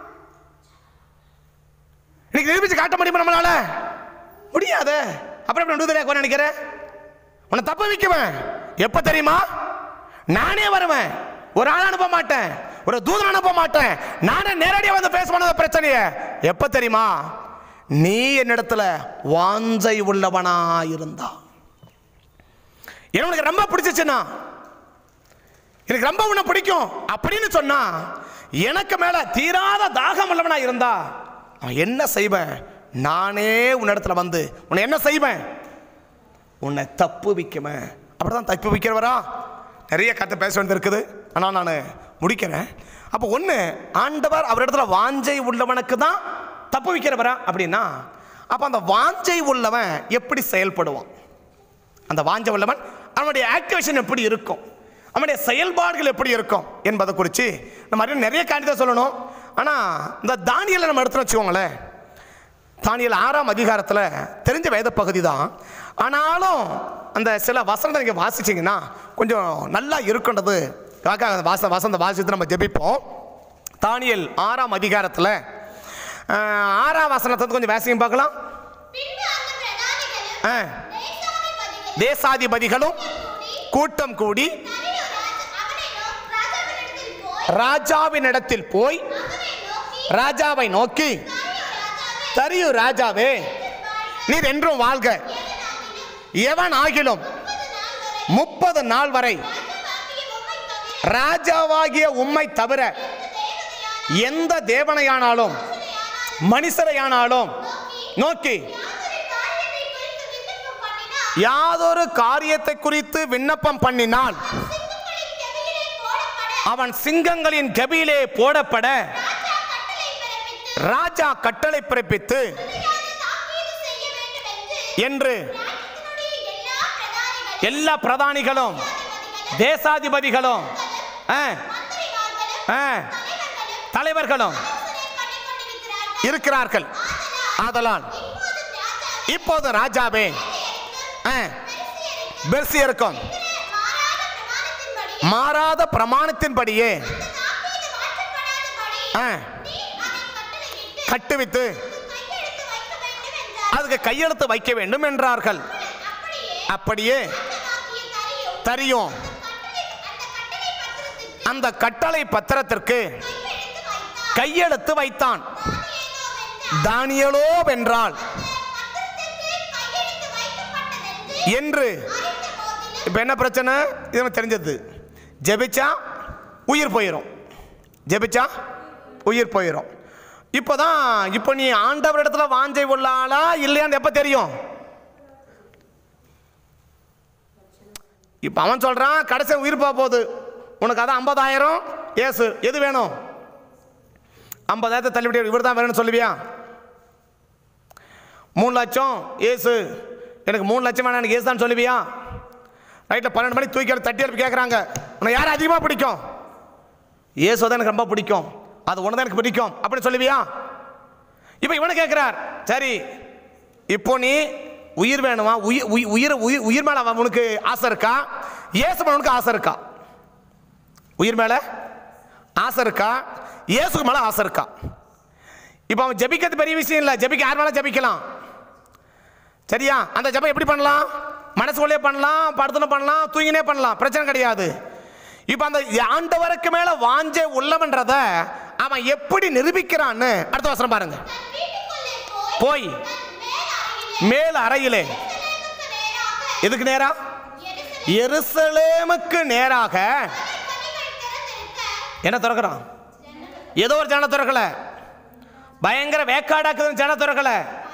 இன்னைக்கு நிரூபிச்சு காட்ட முடியுமா நம்மளால முடியாது அப்புறம் எப்படி விடுதலை ஆக்குவேன் நினைக்கிறேன் உன்னை தப்ப வைக்குவேன் எப்ப தெரியுமா நானே வருவேன் ஒரு ஆள் அனுப்ப மாட்டேன் ஒரு தூதன் அனுப்ப மாட்டேன் நானே நேரடியாக வந்து பேச பண்ணத பிரச்சனைய எப்ப தெரியுமா நீ என்னிடத்துல வாஞ்சை உள்ளவனா இருந்தா எனக்கு ரொம்ப பிடிச்சிச்சுன்னா எனக்கு ரொம்ப உன்னை பிடிக்கும் அப்படின்னு சொன்னா எனக்கு மேல தீராத தாகம் உள்ளவனா இருந்தா அவன் என்ன செய்வேன் நானே உன்னிடத்துல வந்து உன்னை என்ன செய்வேன் உன்னை தப்பு வைக்குவேன் அப்படிதான் தப்பு வைக்கிறவரா நிறைய கதை பேச வேண்டியது இருக்குது ஆனால் நான் முடிக்கிறேன் அப்போ ஒன்று ஆண்டவர் அவரிடத்துல வாஞ்சை உள்ளவனுக்கு தான் தப்பு வைக்கிறவரா அப்படின்னா அப்போ அந்த வாஞ்சை உள்ளவன் எப்படி செயல்படுவான் அந்த வாஞ்ச உள்ளவன் அவனுடைய ஆக்டிவேஷன் எப்படி இருக்கும் அவனுடைய செயல்பாடுகள் எப்படி இருக்கும் என்பதை குறித்து நம்ம அறிவு நிறைய காரியத்தை சொல்லணும் ஆனால் இந்த தானியலை நம்ம எடுத்து வச்சுக்கோங்களேன் தானியல் ஆறாம் அதிகாரத்தில் தெரிஞ்ச வேத பகுதி தான் ஆனாலும் அந்த சில வசனத்தை நீங்கள் வாசிச்சிங்கன்னா கொஞ்சம் நல்லா இருக்குன்றது காக்கா வாச வசந்த வாசித்து நம்ம ஜெபிப்போம் தானியல் ஆறாம் அதிகாரத்தில் ஆஹ், ஆறாம் வசனத்தை கொஞ்சம் வாசிங்க பார்க்கலாம் பின்பு அந்த பிரதானிகளும் ஆ, தேசாதிபதிகளும் தேசாதிபதிகளும் கூடி கூட்டம் கூடி தரியு ராஜா- அவனை நோ- ராஜாவினிடத்தில் போய் ராஜாவினிடத்தில் போய் அவனை நோக்கி ராஜாவை நோக்கி தரியு ராஜாவே தரியு ராஜாவே நீர் என்றும் வாழ்க எவன் ஆகிலும் முப்பது நாள் வரை ராஜாவாகிய உம்மை தவிர ராஜாவாகிய உம்மை தவிர எந்த தேவனையானாலும் மனுஷரையானாலும் நோக்கி யாதொரு காரியத்தை குறித்து விண்ணப்பம் பண்ணினால் யாதொரு காரியத்தை குறித்து விண்ணப்பம் பண்ணினால் அவன் சிங்கங்களின் கெபியிலே போடப்பட அவன் சிங்கங்களின் கபியிலே போடப்பட ராஜா கட்டளை பிறப்பித்து ராஜா கட்டளை பிறப்பித்து தாக்கீது செய்ய வேண்டும் என்று என்று ராஜ்யத்தினுடைய எல்லா பிரதானிகளும் எல்லா பிரதானிகளும் தேசாதிபதிகளும் ஆ, மந்திரிமார்களும் ஆ, தலைவர்களும் தலைவர்களும் யோசனை பண்ணிக்கொண்டிருக்கிறார்கள். இருக்கிறார்கள் ஆதலால் இப்போது ராஜாவே, இப்போது ராஜாவே ஆ, பெருசியருக்கு பெர்சியருக்கும் மாறாத பிரமாணத்தின்படி மாறாத பிரமாணத்தின்படியே தாக்கீது மாற்றப்படாதபடி ஆ, நீர் அதை கட்டளையிட்டு கட்டுவித்து கையெழுத்து வைக்க வேண்டும் என்றார். அதுக்கு கையெழுத்து வைக்க வேண்டும் என்றார்கள் அப்படியே அப்படியே ராஜாவாகிய தரியு தெரியும் கட்டளை- அந்த கட்டளை பத்திரத்திற்கு அந்த கட்டளை பத்திரத்திற்கு கையெழுத்து வைத்தான். கையெழுத்து வைத்தான் தானியேலோ வென்றால் தானியலோ வென்றால் பத்திரத்திற்கு கையெழுத்து வைக்கப்பட்டதென்று என்று அறிந்த போதிலும் இப்போ என்ன பிரச்சனை இது நமக்கு தெரிஞ்சது ஜெபிச்சா உயிர் போயிடும் ஜெபிச்சா உயிர் போயிடும் இப்போதான் இப்போ நீ ஆண்டவரிடத்துல வாஞ்சை உள்ள ஆளா இல்லையான்னு எப்போ தெரியும் இப்போ அவன் சொல்றான் கடைசி உயிர் போக போகுது உனக்கு அதான் ஐம்பதாயிரம் ஏசு எது வேணும் ஐம்பதாயிரத்தை தள்ளிவிட்டு இவர் தான் வேணும்னு சொல்லுவியா மூணு லட்சம் ஏசு எனக்கு மூணு லட்சம் வேணாம் எனக்கு ஏசு தான் சொல்லுவியா நைட்டில் பன்னெண்டு மணிக்கு தூக்கி எடுத்து தட்டி எழுப்பி கேட்குறாங்க உன்னை யார் அதிகமாக பிடிக்கும் இயேசு தான் எனக்கு ரொம்ப பிடிக்கும் அது ஒன்று தான் எனக்கு பிடிக்கும் அப்படின்னு சொல்லுவியா இப்போ இவனை கேட்குறார் சரி இப்போ நீ உயிர் வேணுமா உயிர் உயிர் உயிர் உயிர் உயிர் மேலே உனக்கு ஆசை இருக்கா இயேசு மேலே உனக்கு ஆசை இருக்கா உயிர் மேலே ஆசை இருக்கா இயேசுக்கு மேலே ஆசை இருக்கா இப்போ அவன் ஜெபிக்கிறது பெரிய விஷயம் இல்லை ஜெபிக்க யார் மேலே ஜெபிக்கலாம் சரியா அந்த ஜெபம் எப்படி பண்ணலாம் மனசுக்குள்ளே பண்ணலாம் படுத்துன பண்ணலாம் தூங்கினே பண்ணலாம் பிரச்சனை கிடையாது இப்போ அந்த ஆண்டவருக்கு மேல வாஞ்சை உள்ளவன்றத அவன் எப்படி நிரூபிக்கிறான்னு அடுத்த வசனம் பாருங்க தன் வீட்டுக்குள்ளே போய் போய் மேல் அறையிலே மேல் அறையிலே எருசலேமுக்கு நேராக எதுக்கு நேரா எருசலேம் எருசலேமுக்கு நேராக கனிகள் திறந்திருக்க என்ன திறக்கிறான் ஏதோ ஒரு ஜன திறக்கல பயங்கர வேக்காடாக்குதுன்னு ஜன திறக்கல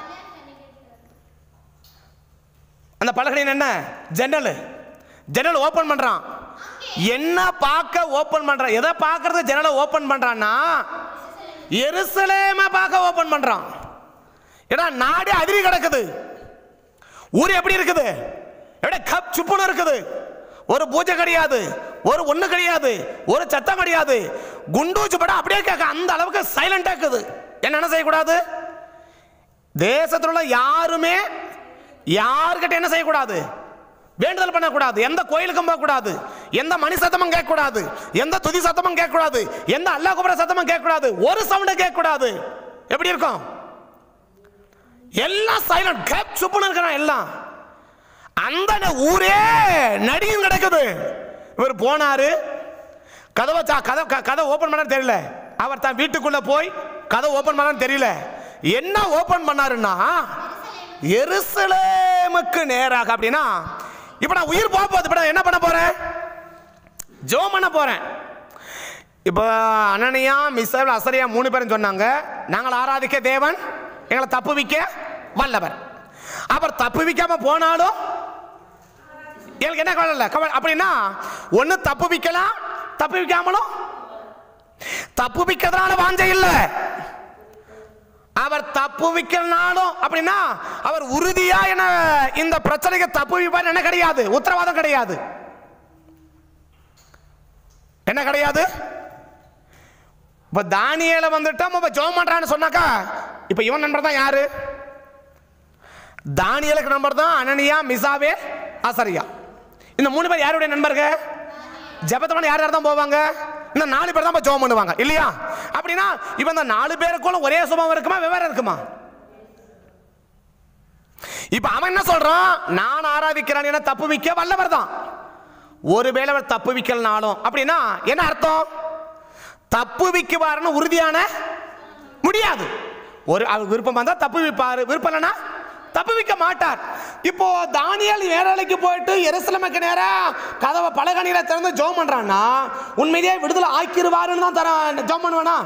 அந்த பலகனின் என்ன ஜன்னல் ஜன்னல் ஓபன் பண்றான் என்ன பார்க்க ஓபன் பண்றான் எதை பார்க்கறது ஜன்னலை ஓபன் பண்றான்னா எருசலேம பார்க்க ஓபன் பண்றான் ஏன்னா நாடே அதிரி கிடக்குது ஊர் எப்படி இருக்குது எப்படி கப் சுப்புன்னு இருக்குது ஒரு பூஜை கிடையாது ஒரு ஒண்ணு கிடையாது ஒரு சத்தம் கிடையாது குண்டூச்சு படம் அப்படியே கேட்க அந்த அளவுக்கு சைலண்டா இருக்குது என்ன செய்யக்கூடாது தேசத்தில் உள்ள யாருமே யாருக்கிட்ட என்ன செய்யக்கூடாது வேண்டுதல் பண்ணக்கூடாது எந்த கோயிலுக்கும் போகக்கூடாது எந்த மணி சத்தமும் கேட்கக்கூடாது எந்த துதி சத்தமும் கேட்கக்கூடாது எந்த அல்லா குபர சத்தமும் கேட்கக்கூடாது ஒரு சவுண்டும் கேட்கக்கூடாது எப்படி இருக்கும் எல்லாம் சைலண்ட் கேப் சுப்புன்னு இருக்கிறான் எல்லாம் அந்த ந- ஊரே நடியும் கிடக்குது இவர் போனாரு கதவை சா- கதை க- கதை ஓப்பன் பண்ண தெரியல அவர் தான் வீட்டுக்குள்ள போய் கதை ஓப்பன் பண்ண தெரியல என்ன ஓபன் பண்ணாருன்னா எருசலேமுக்கு நேராக அப்படின்னா இப்போ நான் உயிர் போக போகுது இப்போ நான் என்ன பண்ண போறேன் ஜோம் பண்ண போறேன் இப்போ அனனியா மிசல் அசரியா மூணு பேரும் சொன்னாங்க நாங்கள் ஆராதிக்க தேவன் எங்களை தப்புவிக்க வல்லவர் அவர் தப்புவிக்காம போனாலும் எனக்கு என்ன கவலை இல்லை கவலை அப்படின்னா ஒன்று தப்பு வைக்கலாம் தப்பு வைக்காமலும் தப்பு வைக்கிறதுனால வாஞ்சை இல்லை அவர் தப்பு வைக்கலனாலும் அப்படின்னா அவர் உறுதியா என்ன இந்த பிரச்சனைக்கு தப்பு வைப்பார் என்ன கிடையாது உத்தரவாதம் கிடையாது என்ன கிடையாது இப்ப தானியேல வந்துட்டோம் இப்ப ஜோம் பண்றான்னு சொன்னாக்கா இப்ப இவன் நண்பர் தான் யாரு தானியலுக்கு நண்பர் தான் அனனியா மிசாவே ஆசரியா இந்த மூணு பேர் யாருடைய நண்பர்கள் ஜெபத்தவன யார் யார் தான் போவாங்க இந்த நாலு பேர் தான் ஜோம் பண்ணுவாங்க இல்லையா அப்படின்னா இப்ப இந்த நாலு பேருக்குள்ள ஒரே சுபம் இருக்குமா வெவ்வேறு இருக்குமா இப்ப அவன் என்ன சொல்றான் நான் ஆராதிக்கிறான் என தப்பு வைக்க வல்லவர் தான் ஒருவேளை அவர் தப்பு வைக்கலனாலும் அப்படின்னா என்ன அர்த்தம் தப்பு வைக்குவாருன்னு உறுதியான முடியாது ஒரு அவர் விருப்பம் வந்தா தப்பு வைப்பாரு விருப்பம் இல்லைன்னா தப்பு வைக்க மாட்டார் இப்போ தானியல் வேலைக்கு போயிட்டு எருசலமுக்கு நேரா கதவை பலகணியில திறந்து ஜோம் பண்றான்னா உண்மையிலேயே விடுதலை ஆக்கிருவாருன்னு தான் தர ஜோம் பண்ணுவானா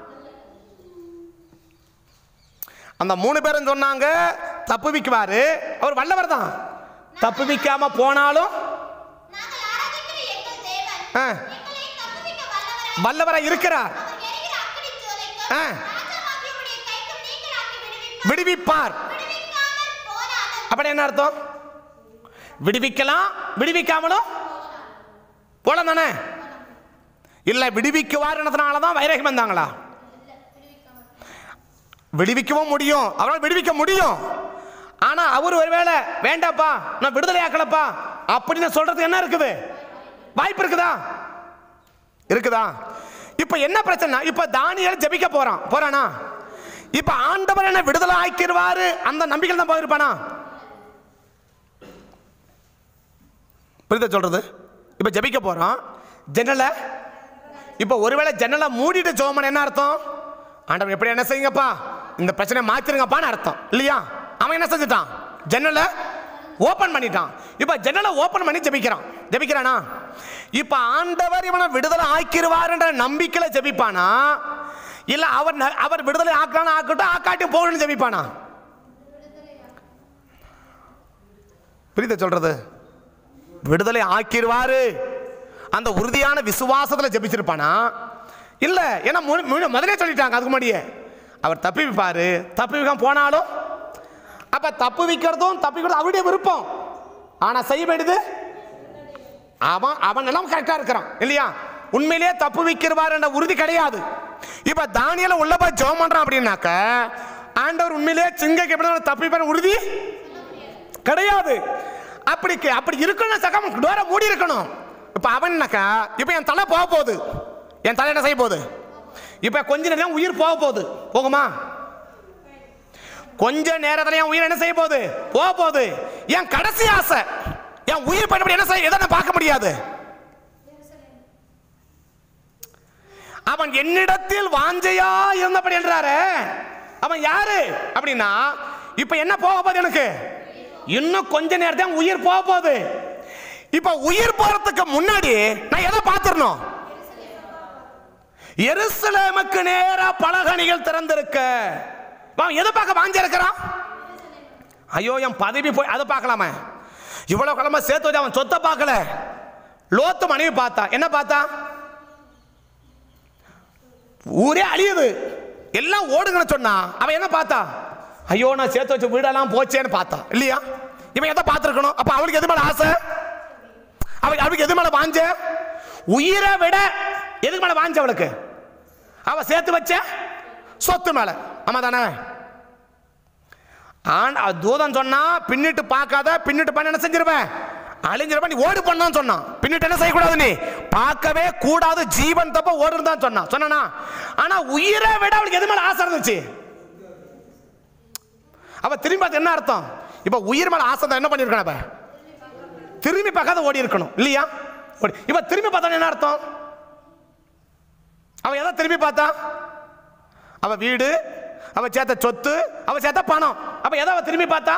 அந்த மூணு பேரும் சொன்னாங்க தப்பு வைக்குவாரு அவர் வல்லவர் தான் தப்பு வைக்காம போனாலும் நாங்கள் ஆராதிக்கிற எங்கள் தேவன் ஆ, எங்களை தப்புவிக்க வல்லவராய் வல்லவராய் இருக்கிறார் அவர் எரிகிற அக்கினிச் சூளைக்கும் ஆ. ராஜாவாகியவருடைய கைக்கும் நீங்களாக்கி விடுவிப்பார். விடுவிப்பார் விடுவிக்காமல் போனாலும் அப்படி என்ன அர்த்தம் விடுவிக்கலாம் விடுவிக்காமலும் போலாம் தானே இல்ல விடுவிக்குவாருன்றதுனால தான் வைரகம் வந்தாங்களா விடுவிக்கவும் முடியும் அவரால் விடுவிக்க முடியும் ஆனா அவர் ஒருவேளை வேண்டாப்பா நான் விடுதலை ஆக்கலப்பா அப்படின்னு சொல்றதுக்கு என்ன இருக்குது வாய்ப்பு இருக்குதா இருக்குதா இப்ப என்ன பிரச்சனை இப்ப தானியல் ஜெபிக்க போறான் போறானா இப்ப ஆண்டவர் என்ன விடுதலை ஆக்கிடுவாரு அந்த நம்பிக்கையில் தான் போயிருப்பானா புரியுதா சொல்றது இப்ப ஜெபிக்க போறோம் ஜன்னலை இப்ப ஒருவேளை ஜன்னலை மூடிட்டு ஜோமன் என்ன அர்த்தம் ஆண்டவர் எப்படி என்ன செய்யுங்கப்பா இந்த பிரச்சனை மாத்திருங்கப்பான்னு அர்த்தம் இல்லையா அவன் என்ன செஞ்சுட்டான் ஜன்னலை ஓபன் பண்ணிட்டான் இப்ப ஜன்னலை ஓபன் பண்ணி ஜெபிக்கிறான் ஜெபிக்கிறானா இப்ப ஆண்டவர் இவனை விடுதலை ஆக்கிடுவாருன்ற நம்பிக்கையில ஜெபிப்பானா இல்ல அவர் ந- அவர் விடுதலை ஆக்கலாம் ஆக்கட்டும் ஆக்காட்டி போகணும்னு ஜெபிப்பானா புரியுதா சொல்றது விடுதலை ஆக்கிடுவாரு அந்த உறுதியான விசுவாசத்துல ஜெபிச்சிருப்பானா இல்ல ஏன்னா மு- மு- முதலே சொல்லிட்டாங்க அதுக்கு முன்னாடியே அவர் தப்பி வைப்பாரு தப்பி வைக்காம போனாலும் அப்ப தப்பு வைக்கிறதும் தப்பிக்கிறதும் அவருடைய விருப்பம் ஆனா செய்ய வேண்டியது அவன் அவன் எல்லாம் கரெக்டா இருக்கிறான் இல்லையா உண்மையிலேயே தப்பு வைக்கிறவார் என்ற உறுதி கிடையாது இப்ப தானியல உள்ள போய் ஜெபம் பண்றான் அப்படின்னாக்க ஆண்டவர் உண்மையிலேயே சிங்கைக்கு எப்படி தப்பிப்பார் உறுதி கிடையாது அப்படி கே- அப்படி இருக்கணும் சகம் டோரை மூடி இருக்கணும் இப்ப அவன்னாக்கா இப்ப என் தலை போக போகுது என் தலை என்ன செய்ய போகுது இப்ப கொஞ்ச நேரம் உயிர் போக போகுது போகுமா கொஞ்ச நேரத்துல என் உயிர் என்ன செய்ய போகுது போக போகுது என் கடைசி ஆசை என் உயிர் பயணப்படி என்ன செய்ய எதை நான் பார்க்க முடியாது அவன் என்னிடத்தில் வாஞ்சையா இருந்தபடி என்றாரு அவன் யாரு அப்படின்னா இப்ப என்ன போக போகுது எனக்கு இன்னும் கொஞ்ச நேரத்துல என் உயிர் போக போகுது இப்ப உயிர் போறதுக்கு முன்னாடி நான் எதை பார்த்திரணும் எருசலேமுக்கு நேரா பலகணிகள் திறந்திருக்க அவன் எதை பார்க்க வாஞ்சி இருக்கிறான் ஐயோ என் பதவி போய் அதை பார்க்கலாமே இவ்வளவு கிழமை சேர்த்து வச்சு அவன் சொத்தை பார்க்கல லோத்து மனைவி பார்த்தா என்ன பார்த்தா ஊரே அழியுது எல்லாம் ஓடுங்கன்னு சொன்னா அவன் என்ன பார்த்தா ஐயோ நான் சேர்த்து வச்ச வீடெல்லாம் போச்சேன்னு பார்த்தா இல்லையா இவன் எதை பார்த்துருக்கணும் அப்ப அவளுக்கு எது மேல ஆசை அவளுக்கு அவளுக்கு எது மேல வாஞ்ச உயிரை விட எதுக்கு மேல வாஞ்ச அவளுக்கு அவ சேர்த்து வச்ச சொத்து மேல ஆமா தானே ஆண் தூதன் சொன்னா பின்னிட்டு பார்க்காத பின்னிட்டு பண்ண என்ன செஞ்சிருவேன் அழிஞ்சிருப்ப நீ ஓடு பண்ணான்னு சொன்னான் பின்னிட்டு என்ன செய்யக்கூடாது நீ பார்க்கவே கூடாது ஜீவன் தப்ப ஓடுன்னு தான் சொன்னான் சொன்னானா ஆனா உயிரை விட அவளுக்கு எது மேல ஆசை இருந்துச்சு அவ திரும்பி பார்த்து என்ன அர்த்தம் இப்ப உயிர் மேல ஆசை தான் என்ன பண்ணிருக்கணும் அப்ப திரும்பி பார்க்காத ஓடி இருக்கணும் இல்லையா ஓடி இப்ப திரும்பி பார்த்தா என்ன அர்த்தம் அவ எதை திரும்பி பார்த்தா அவ வீடு அவ சேர்த்த சொத்து அவ சேர்த்த பணம் அப்ப எதை அவ திரும்பி பார்த்தா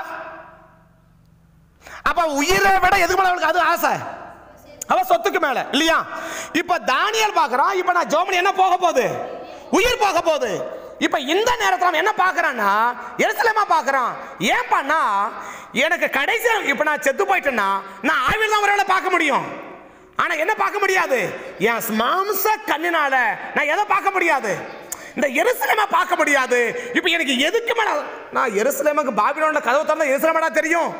அப்ப உயிரை விட எதுக்கு மேல அவளுக்கு அது ஆசை அவ சொத்துக்கு மேல இல்லையா இப்ப தானியல் பார்க்கறான் இப்ப நான் ஜோமனி என்ன போக போகுது உயிர் போக போகுது இப்ப இந்த நேரத்துல அவன் என்ன பார்க்கறான்னா எருசலேமா பார்க்கறான் ஏன் பண்ணா எனக்கு கடைசி இப்ப நான் செத்து போயிட்டேன்னா நான் ஆய்வில் தான் ஒருவேளை பார்க்க முடியும் ஆனா என்ன பார்க்க முடியாது என் மாம்ச கண்ணினால நான் எதை பார்க்க முடியாது இந்த எருசலேமா பார்க்க முடியாது இப்ப எனக்கு எதுக்கு மேல நான் எருசலேமுக்கு பாபிலோன்ல கதவு திறந்தா எருசலேமாடா தெரியும்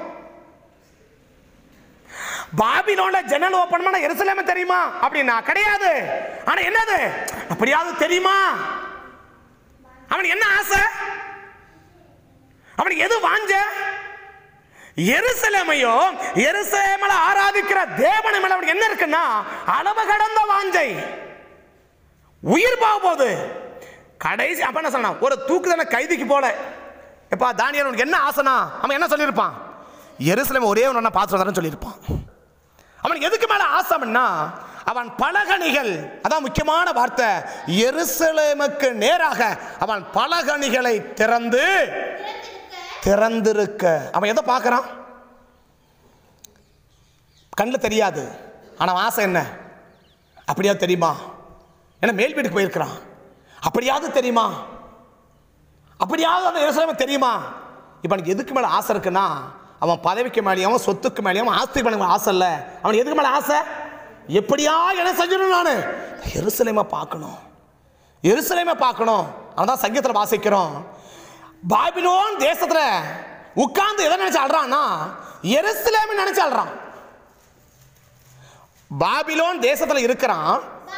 பாபிலோன்ல ஜன்னல் ஓபன் பண்ண எருசலேம் தெரியுமா அப்படின்னா கிடையாது ஆனா என்னது அப்படியாவது தெரியுமா அவனுக்கு என்ன ஆசை அவனுக்கு எது வாஞ்ச எருசலேமையோ எருசலேமல ஆராதிக்கிற தேவனை மேல அவனுக்கு என்ன இருக்குன்னா அளவு கடந்த வாஞ்சை உயிர் போக போகுது கடைசி அப்ப என்ன சொன்னான் ஒரு தூக்குதன கைதிக்கு போல எப்பா தானியல் உனக்கு என்ன ஆசைனா அவன் என்ன சொல்லியிருப்பான் எருசலேம் ஒரே ஒன்று பார்த்துட்டு வரேன்னு சொல்லியிருப்பான் அவனுக்கு எதுக்கு மேல ஆசைன்னா அவன் பலகணிகள் அதான் முக்கியமான வார்த்தை எருசலேமுக்கு நேராக அவன் பலகணிகளை திறந்து திறந்திருக்க அவன் எதை பார்க்கறான் கண்ணில் தெரியாது ஆனால் அவன் ஆசை என்ன அப்படியா தெரியுமா ஏன்னா மேல் வீட்டுக்கு போயிருக்கிறான் அப்படியாவது தெரியுமா அப்படியாவது அந்த எருசலேம் தெரியுமா இப்போ எனக்கு எதுக்கு மேலே ஆசை இருக்குன்னா அவன் பதவிக்கு மேலேயும் சொத்துக்கு மேலேயும் ஆஸ்தி மேலே ஆசை இல்லை அவன் எதுக்கு மேலே ஆசை எப்படியா என்ன செஞ்சிடணும் நான் எருசலேமை பார்க்கணும் எருசலேமை பார்க்கணும் அதான் சங்கீதத்தில் வாசிக்கிறோம் பாபிலோன் தேசத்துல உட்கார்ந்து எதை நினைச்சு அழுறான்னா எருசலேமை நினைச்சு அழுறான் பாபிலோன் தேசத்துல இருக்கிறான்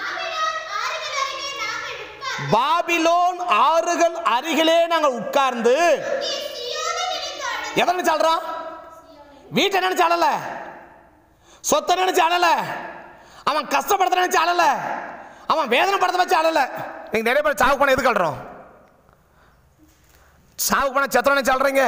பாபிலோன் ஆறுகள் அருகே நாங்கள் உட்கார்ந்து பாபிலோன் ஆறுகள் அருகிலே நாங்கள் உட்கார்ந்து இங்கே சீயோனை நினைத்து அழுது. எதை நினைச்சு அழுறான் வீட்டை நினைச்சு அழல சொத்தை நினைச்சு அழல அவன் கஷ்டப்படுத்த நினைச்சு அழல அவன் வேதனைப்படுத்த வச்சு அழல நீங்க நிறைய பேர் சாவு பண்ண எதுக்கு அழுறோம் சாவு பண்ண செத்தனை நினைச்சு அழுறீங்க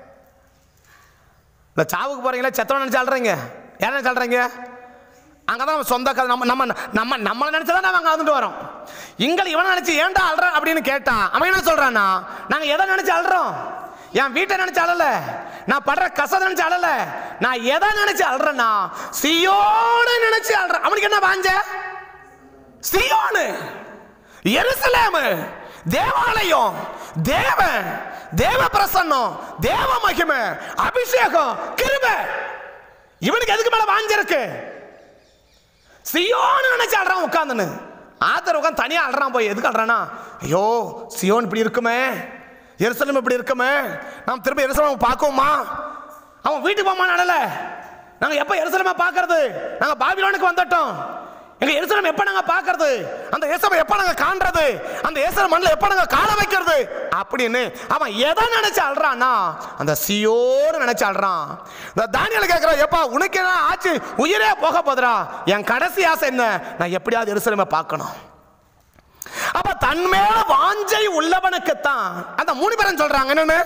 இந்த சாவுக்கு போறீங்களா செத்தனை நினைச்சு அழுறீங்க யாரை நினைச்சு அழுறீங்க அங்கே தான் நம்ம சொந்த கதை நம்ம நம்ம நம்ம நம்மளை நினைச்சு தான் நம்ம அங்கே வந்துட்டு வரோம் இங்களை இவனை நினைச்சு ஏன்டா அழுற அப்படின்னு கேட்டா அவன் என்ன சொல்றான்னா நாங்க எதை நினைச்சு அழுறோம் என் வீட்டை நினைச்சு அழல நான் படுற கசதை நினைச்சு அழல நான் எதை நினைச்சு அழுறேன்னா சியோன்னு நினைச்சு அழுறேன் அவனுக்கு என்ன வாஞ்ச சியோனு எருசலேமு தேவாலயம் தேவன் தேவ பிரசன்னம் தேவ மகிமை அபிஷேகம் கிருபை இவனுக்கு எதுக்கு மேல வாஞ்சிருக்கு சியோன்னு நினைச்சு அழுறான் உட்காந்துன்னு ஆத்தர் உட்காந்து தனியா அழுறான் போய் எதுக்கு அழுறானா ஐயோ சியோன் இப்படி இருக்குமே எருசலம் இப்படி இருக்குமே நாம் திரும்ப எருசலம் பார்க்கோமா அவன் வீட்டுக்கு போமா நடல நாங்க எப்ப எருசலமை பார்க்கறது நாங்க பாபிலோனுக்கு வந்துட்டோம் எங்க எருசலம் எப்ப நாங்க பார்க்கறது அந்த எருசலம் எப்ப நாங்க காண்றது அந்த எருசலம் மண்ணில் எப்ப நாங்க கால வைக்கிறது அப்படின்னு அவன் எதை நினைச்சு அழுறான்னா அந்த சியோன்னு நினைச்சு அழுறான் இந்த தானியல் கேட்கிறான் எப்பா உனக்கு என்ன ஆச்சு உயிரே போக போதுடா என் கடைசி ஆசை என்ன நான் எப்படியாவது எருசலமை பார்க்கணும் அப்ப தன் மேல வாஞ்சை உள்ளவனுக்குத்தான் அந்த மூணு பேரும் சொல்றாங்க என்னன்னு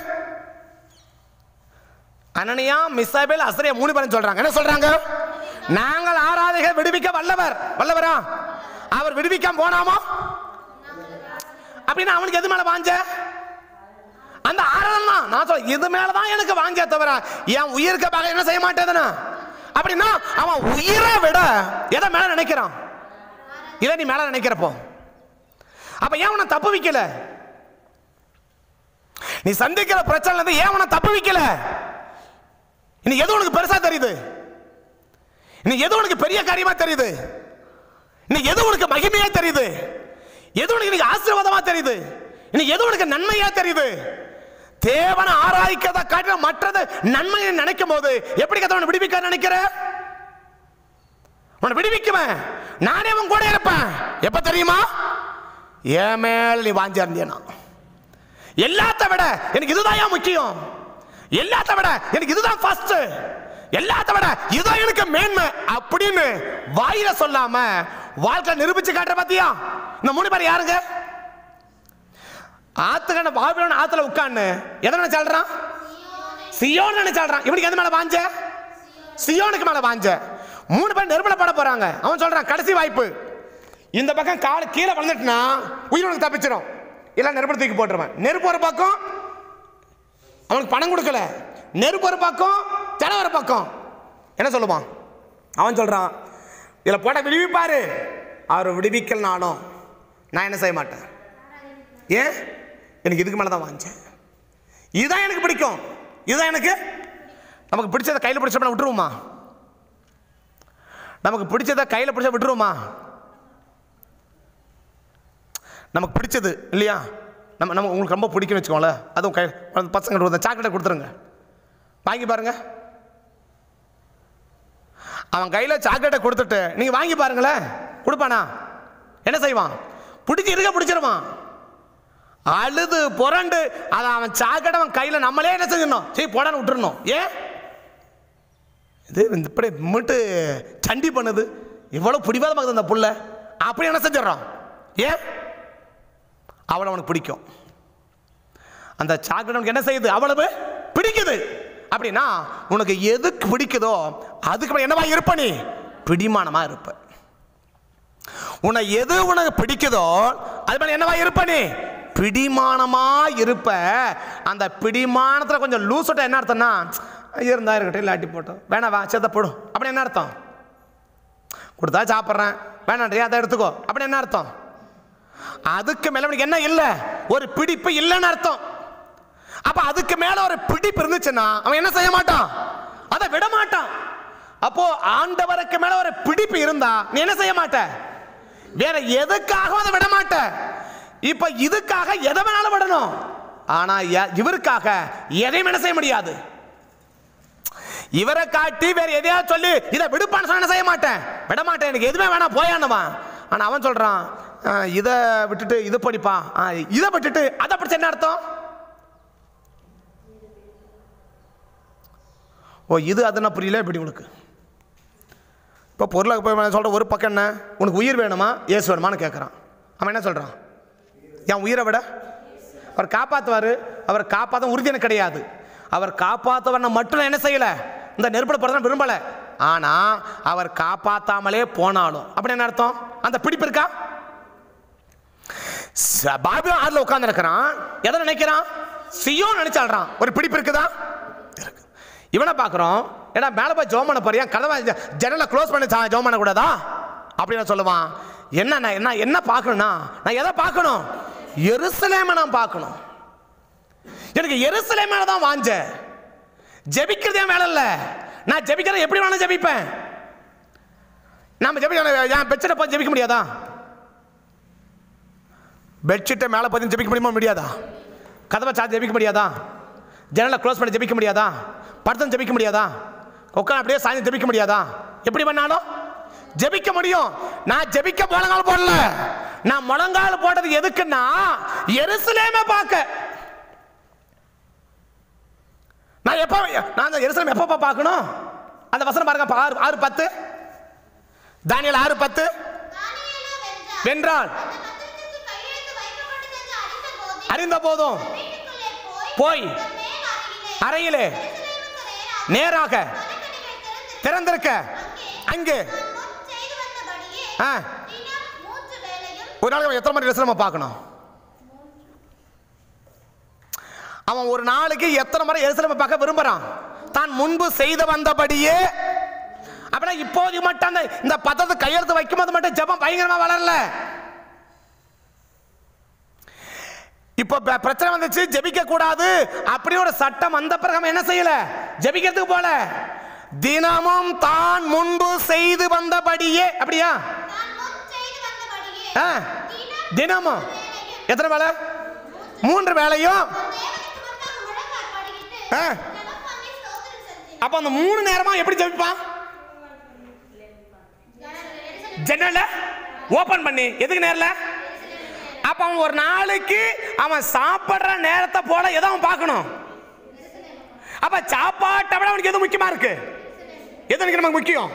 அனனியா மிசாபேல் அசரியா மூணு பேரும் சொல்றாங்க என்ன சொல்றாங்க நாங்கள் ஆராதகை விடுவிக்க வல்லவர் வல்லவரா அவர் விடுவிக்காம போனாமோ அப்படின்னா அவனுக்கு எது மேல வாஞ்ச அந்த ஆராதனை தான் நான் சொல்ல இது மேல தான் எனக்கு வாஞ்சே தவிர என் உயிருக்காக என்ன செய்ய மாட்டேதுன்னா அப்படின்னா அவன் உயிரை விட எதை மேல நினைக்கிறான் இதை நீ மேல நினைக்கிறப்போ அப்ப ஏன் உன்னை தப்பு வைக்கல நீ சந்திக்கிற பிரச்சனை இருந்து ஏன் உன்னை தப்பு வைக்கல இனி எது உனக்கு பெருசா தெரியுது இனி எது உனக்கு பெரிய காரியமா தெரியுது இனி எது உனக்கு மகிமையா தெரியுது எது உனக்கு இன்னைக்கு ஆசீர்வாதமா தெரியுது இனி எது உனக்கு நன்மையா தெரியுது தேவனை ஆராய்க்கிறத காட்டின மற்றது நன்மையை நினைக்கும் போது எப்படி கத்தவனை விடுவிக்க நினைக்கிற உன்னை விடுவிக்குவேன் நானே உன் கூட இருப்பேன் எப்ப தெரியுமா என் மேல் நீ வாஞ்சியா இருந்தியனா எல்லாத்த விட எனக்கு இதுதான் முக்கியம் எல்லாத்த விட எனக்கு இதுதான் ஃபர்ஸ்ட் எல்லாத்த விட இதுதான் எனக்கு மேன்மை அப்படின்னு வாயில சொல்லாம வாழ்க்கை நிரூபிச்சு காட்டுற பாத்தியா இந்த மூணு பேர் யாருங்க ஆத்துக்கண்ண பாபிலோன் ஆத்துல உட்கார்ந்து எதை நினைச்சு அழுறான் சியோன் நினைச்சு அழுறான் இவனுக்கு எது மேல வாஞ்ச சியோனுக்கு மேல வாஞ்ச மூணு பேர் நெருப்பட போறாங்க அவன் சொல்றான் கடைசி வாய்ப்பு இந்த பக்கம் கால் கீழே விழுந்துட்டுனா உயிர் உனக்கு தப்பிச்சிடும் இல்லை நெருப்பு தூக்கி போட்டுருவேன் நெருப்பு ஒரு பக்கம் அவனுக்கு பணம் கொடுக்கல நெருப்பு ஒரு பக்கம் ஜனம் ஒரு பக்கம் என்ன சொல்லுவான் அவன் சொல்கிறான் இதில் போட்ட விடுவிப்பாரு அவர் விடுவிக்கலனாலும் நான் என்ன செய்ய மாட்டேன் ஏன் எனக்கு இதுக்கு மேலே தான் வாங்கிச்சேன் இதுதான் எனக்கு பிடிக்கும் இதுதான் எனக்கு நமக்கு பிடிச்சதை கையில் பிடிச்ச விட்டுருவோமா நமக்கு பிடிச்சதை கையில் பிடிச்ச விட்டுருவோமா நமக்கு பிடிச்சது இல்லையா நம்ம நம்ம உங்களுக்கு ரொம்ப பிடிக்கும்னு வச்சுக்கோங்களேன் அதுவும் கை அந்த பசங்க ஒரு சாக்லேட்டை கொடுத்துருங்க வாங்கி பாருங்க அவன் கையில் சாக்லேட்டை கொடுத்துட்டு நீங்கள் வாங்கி பாருங்களேன் கொடுப்பானா என்ன செய்வான் பிடிச்சி இருக்க பிடிச்சிருவான் அழுது புரண்டு அதை அவன் சாக்கடை அவன் கையில் நம்மளே என்ன செஞ்சிடணும் சரி போடான்னு விட்டுறணும் ஏன் இது இந்த இப்படி மட்டும் சண்டி பண்ணுது இவ்வளோ பிடிவாதமாகுது அந்த புள்ள அப்படி என்ன செஞ்சிடறோம் ஏன் அவளை அவனுக்கு பிடிக்கும் அந்த சாக்கடை உனக்கு என்ன செய்யுது அவ்வளவு பிடிக்குது அப்படின்னா உனக்கு எதுக்கு பிடிக்குதோ அதுக்கு மேல என்னவா இருப்ப நீ பிடிமானமா இருப்ப உன்னை எது உனக்கு பிடிக்குதோ அது மேல என்னவா இருப்ப நீ பிடிமானமா இருப்ப அந்த பிடிமானத்துல கொஞ்சம் லூஸ் விட்டா என்ன அர்த்தம்னா இருந்தா இருக்கட்டும் இல்லாட்டி போட்டோம் வேணாம் வா சேர்த்த போடும் அப்படி என்ன அர்த்தம் கொடுத்தா சாப்பிட்றேன் வேணான்றியா அதை எடுத்துக்கோ அப்படி என்ன அர்த்தம் அதுக்கு மேல அவனுக்கு என்ன இல்லை ஒரு பிடிப்பு இல்லைன்னு அர்த்தம் அப்ப அதுக்கு மேல ஒரு பிடிப்பு இருந்துச்சுன்னா அவன் என்ன செய்ய மாட்டான் அதை விட மாட்டான் அப்போ ஆண்டவருக்கு மேல ஒரு பிடிப்பு இருந்தா நீ என்ன செய்ய மாட்ட வேற எதுக்காகவும் அதை விட மாட்ட இப்ப இதுக்காக எதை வேணாலும் விடணும் ஆனா ய- இவருக்காக எதையும் என்ன செய்ய முடியாது இவரை காட்டி வேற எதையாவது சொல்லி இதை விடுப்பான்னு சொன்னா என்ன செய்ய மாட்டேன் விட மாட்டேன் எனக்கு எதுவுமே வேணாம் போயானவன் ஆனா அவன் சொல்றான் "ஆஹ், இதை விட்டுட்டு இது படிப்பான் ஆஹ், இதை விட்டுட்டு அதை படிச்ச என்ன அர்த்தம் ஓ இது அதுன்னா புரியல எப்படி உனக்கு இப்போ பொருளை போய் சொல்கிற ஒரு பக்கம் என்ன உனக்கு உயிர் வேணுமா இயேசு வேணுமான்னு கேட்குறான் அவன் என்ன சொல்கிறான் என் உயிரை விட அவர் காப்பாற்றுவார் அவர் காப்பாற்ற உறுதி எனக்கு கிடையாது அவர் காப்பாற்றவனை மட்டும் நான் என்ன செய்யலை இந்த நெருப்பில் போகிறத விரும்பலை ஆனால் அவர் காப்பாற்றாமலே போனாலும் அப்படி என்ன அர்த்தம் அந்த பிடிப்பு இருக்கா ச- பாபிலோன் ஆறுல உட்கார்ந்து இருக்கிறான் எதை நினைக்கிறான் சியோ நினைச்சாடுறான் ஒரு பிடிப்பு இருக்குதா இருக்கு இவனை பார்க்குறோம் ஏன்னா மேலே போய் ஜோம் பண்ண போறியா கதவை ஜ- ஜன்னலை க்ளோஸ் பண்ணி ஜா- ஜோம் பண்ணக்கூடாதா அப்படின்னு சொல்லுவான் என்ன நான் என்ன என்ன பார்க்கணும்னா நான் எதை பார்க்கணும் எருசலேமை நான் பார்க்கணும் எனக்கு எருசலேமே தான் வாஞ்ச ஜெபிக்கிறது என் வேலை இல்லை நான் ஜெபிக்கிறத எப்படி வேணாலும் ஜெபிப்பேன் நாம ஜெபிக்க என் பெட்ஷீட்டை பார்த்து ஜெபிக்க முடியாதா பெட்ஷீட்டை மேலே பார்த்து ஜெபிக்க முடியுமா முடியாதா கதவை சாத்தி ஜெபிக்க முடியாதா ஜன்னலை க்ளோஸ் பண்ணி ஜெபிக்க முடியாதா படுத்து ஜெபிக்க முடியாதா உட்காந்து அப்படியே சாய்ந்து ஜெபிக்க முடியாதா எப்படி பண்ணாலும் ஜெபிக்க முடியும் நான் ஜெபிக்க முழங்கால் போடல நான் முழங்கால் போட்டது எதுக்குன்னா எருசலேமே பார்க்க நான் எப்போ நான் அந்த எருசலேம் எப்போ பார்க்கணும் அந்த வசனம் பாருங்க அப்ப ஆறு ஆறு பத்து தானியல் ஆறு பத்து தானியேலோ வென்றான். வென்றால் அந்த பத்திரத்துக்கு கையெழுத்து வைக்கப்பட்டதென்று அறிந்த போதே அறிந்த போதும் வீட்டுக்குள்ளே போய் போய் தன் மேல் அறையிலே அறையிலே எருசலேமுக்கு நேராக நேராக மரக்கடிகள் திறந்திருக்க திறந்திருக்க அங்கே தான் முன் செய்து வந்தபடியே ஆ தினம் மூன்று வேளையும் ஒரு நாளைக்கு அவன் எத்தனை மணி எருசலேமை பார்க்கணும் அவன் ஒரு நாளைக்கு எத்தனை முறை எருசலேமை பார்க்க விரும்புறான் தான் முன்பு செய்து வந்தபடியே அப்படின்னா இப்போது மட்டும் அந்த இந்த பத்தத்தை கையெழுத்து வைக்கும்போது மட்டும் ஜெபம் பயங்கரமா வளரல இப்போ ப- பிரச்சனை வந்துச்சு ஜெபிக்க கூடாது அப்படி ஒரு சட்டம் வந்த பிறகு அவன் என்ன செய்யல ஜெபிக்கிறதுக்கு போல தினமும் தான் முன்பு செய்து வந்தபடியே அப்படியா தான் முன் செய்து வந்தபடியே ஆ தினம் தினமும் எத்தனை வேலை மூன்று வேலையும் தேவனுக்கு முன்பாக முழங்கால் படியிட்டு ஆ. ஜெபம் பண்ணி ஸ்தோத்திரம் செலுத்தினான். அப்ப அந்த மூணு நேரமா எப்படி ஜெபிப்பான் ஜன்னல ஓபன் பண்ணி எதுக்கு நேரல அப்ப அவன் ஒரு நாளைக்கு அவன் சாப்பிடுற நேரத்தை போல எதை அவன் பார்க்கணும் அப்ப சாப்பாட்டை விட அவனுக்கு எது முக்கியமா இருக்கு எது எனக்கு நமக்கு முக்கியம்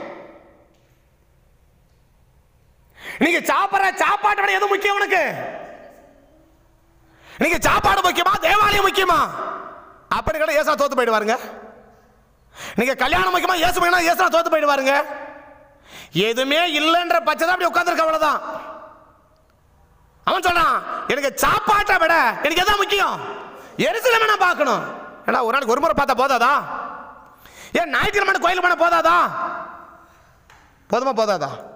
நீங்க சாப்பிடுற சாப்பாட்டை விட எது முக்கியம் உனக்கு நீங்க சாப்பாடு முக்கியமா தேவாலயம் முக்கியமா அப்படி கூட ஏசா தோத்து போயிடுவாருங்க நீங்க கல்யாணம் முக்கியமா இயேசு முக்கியமா இயேசுனா தோத்து போயிடுவாருங்க எதுவுமே இல்லைன்ற பட்சம் தான் அப்படி உட்காந்துருக்க அவ்வளவுதான் அவன் அவன் சொல்றான் எனக்கு சாப்பாட்டை விட எனக்கு எதான் முக்கியம் எரிசிலமே நான் பார்க்கணும் ஏன்னா ஒரு நாளைக்கு ஒரு முறை பார்த்தா போதாதா ஏன் ஞாயிற்றுக்கிழமை கோயில் பண்ண போதாதா போதுமா போதாதா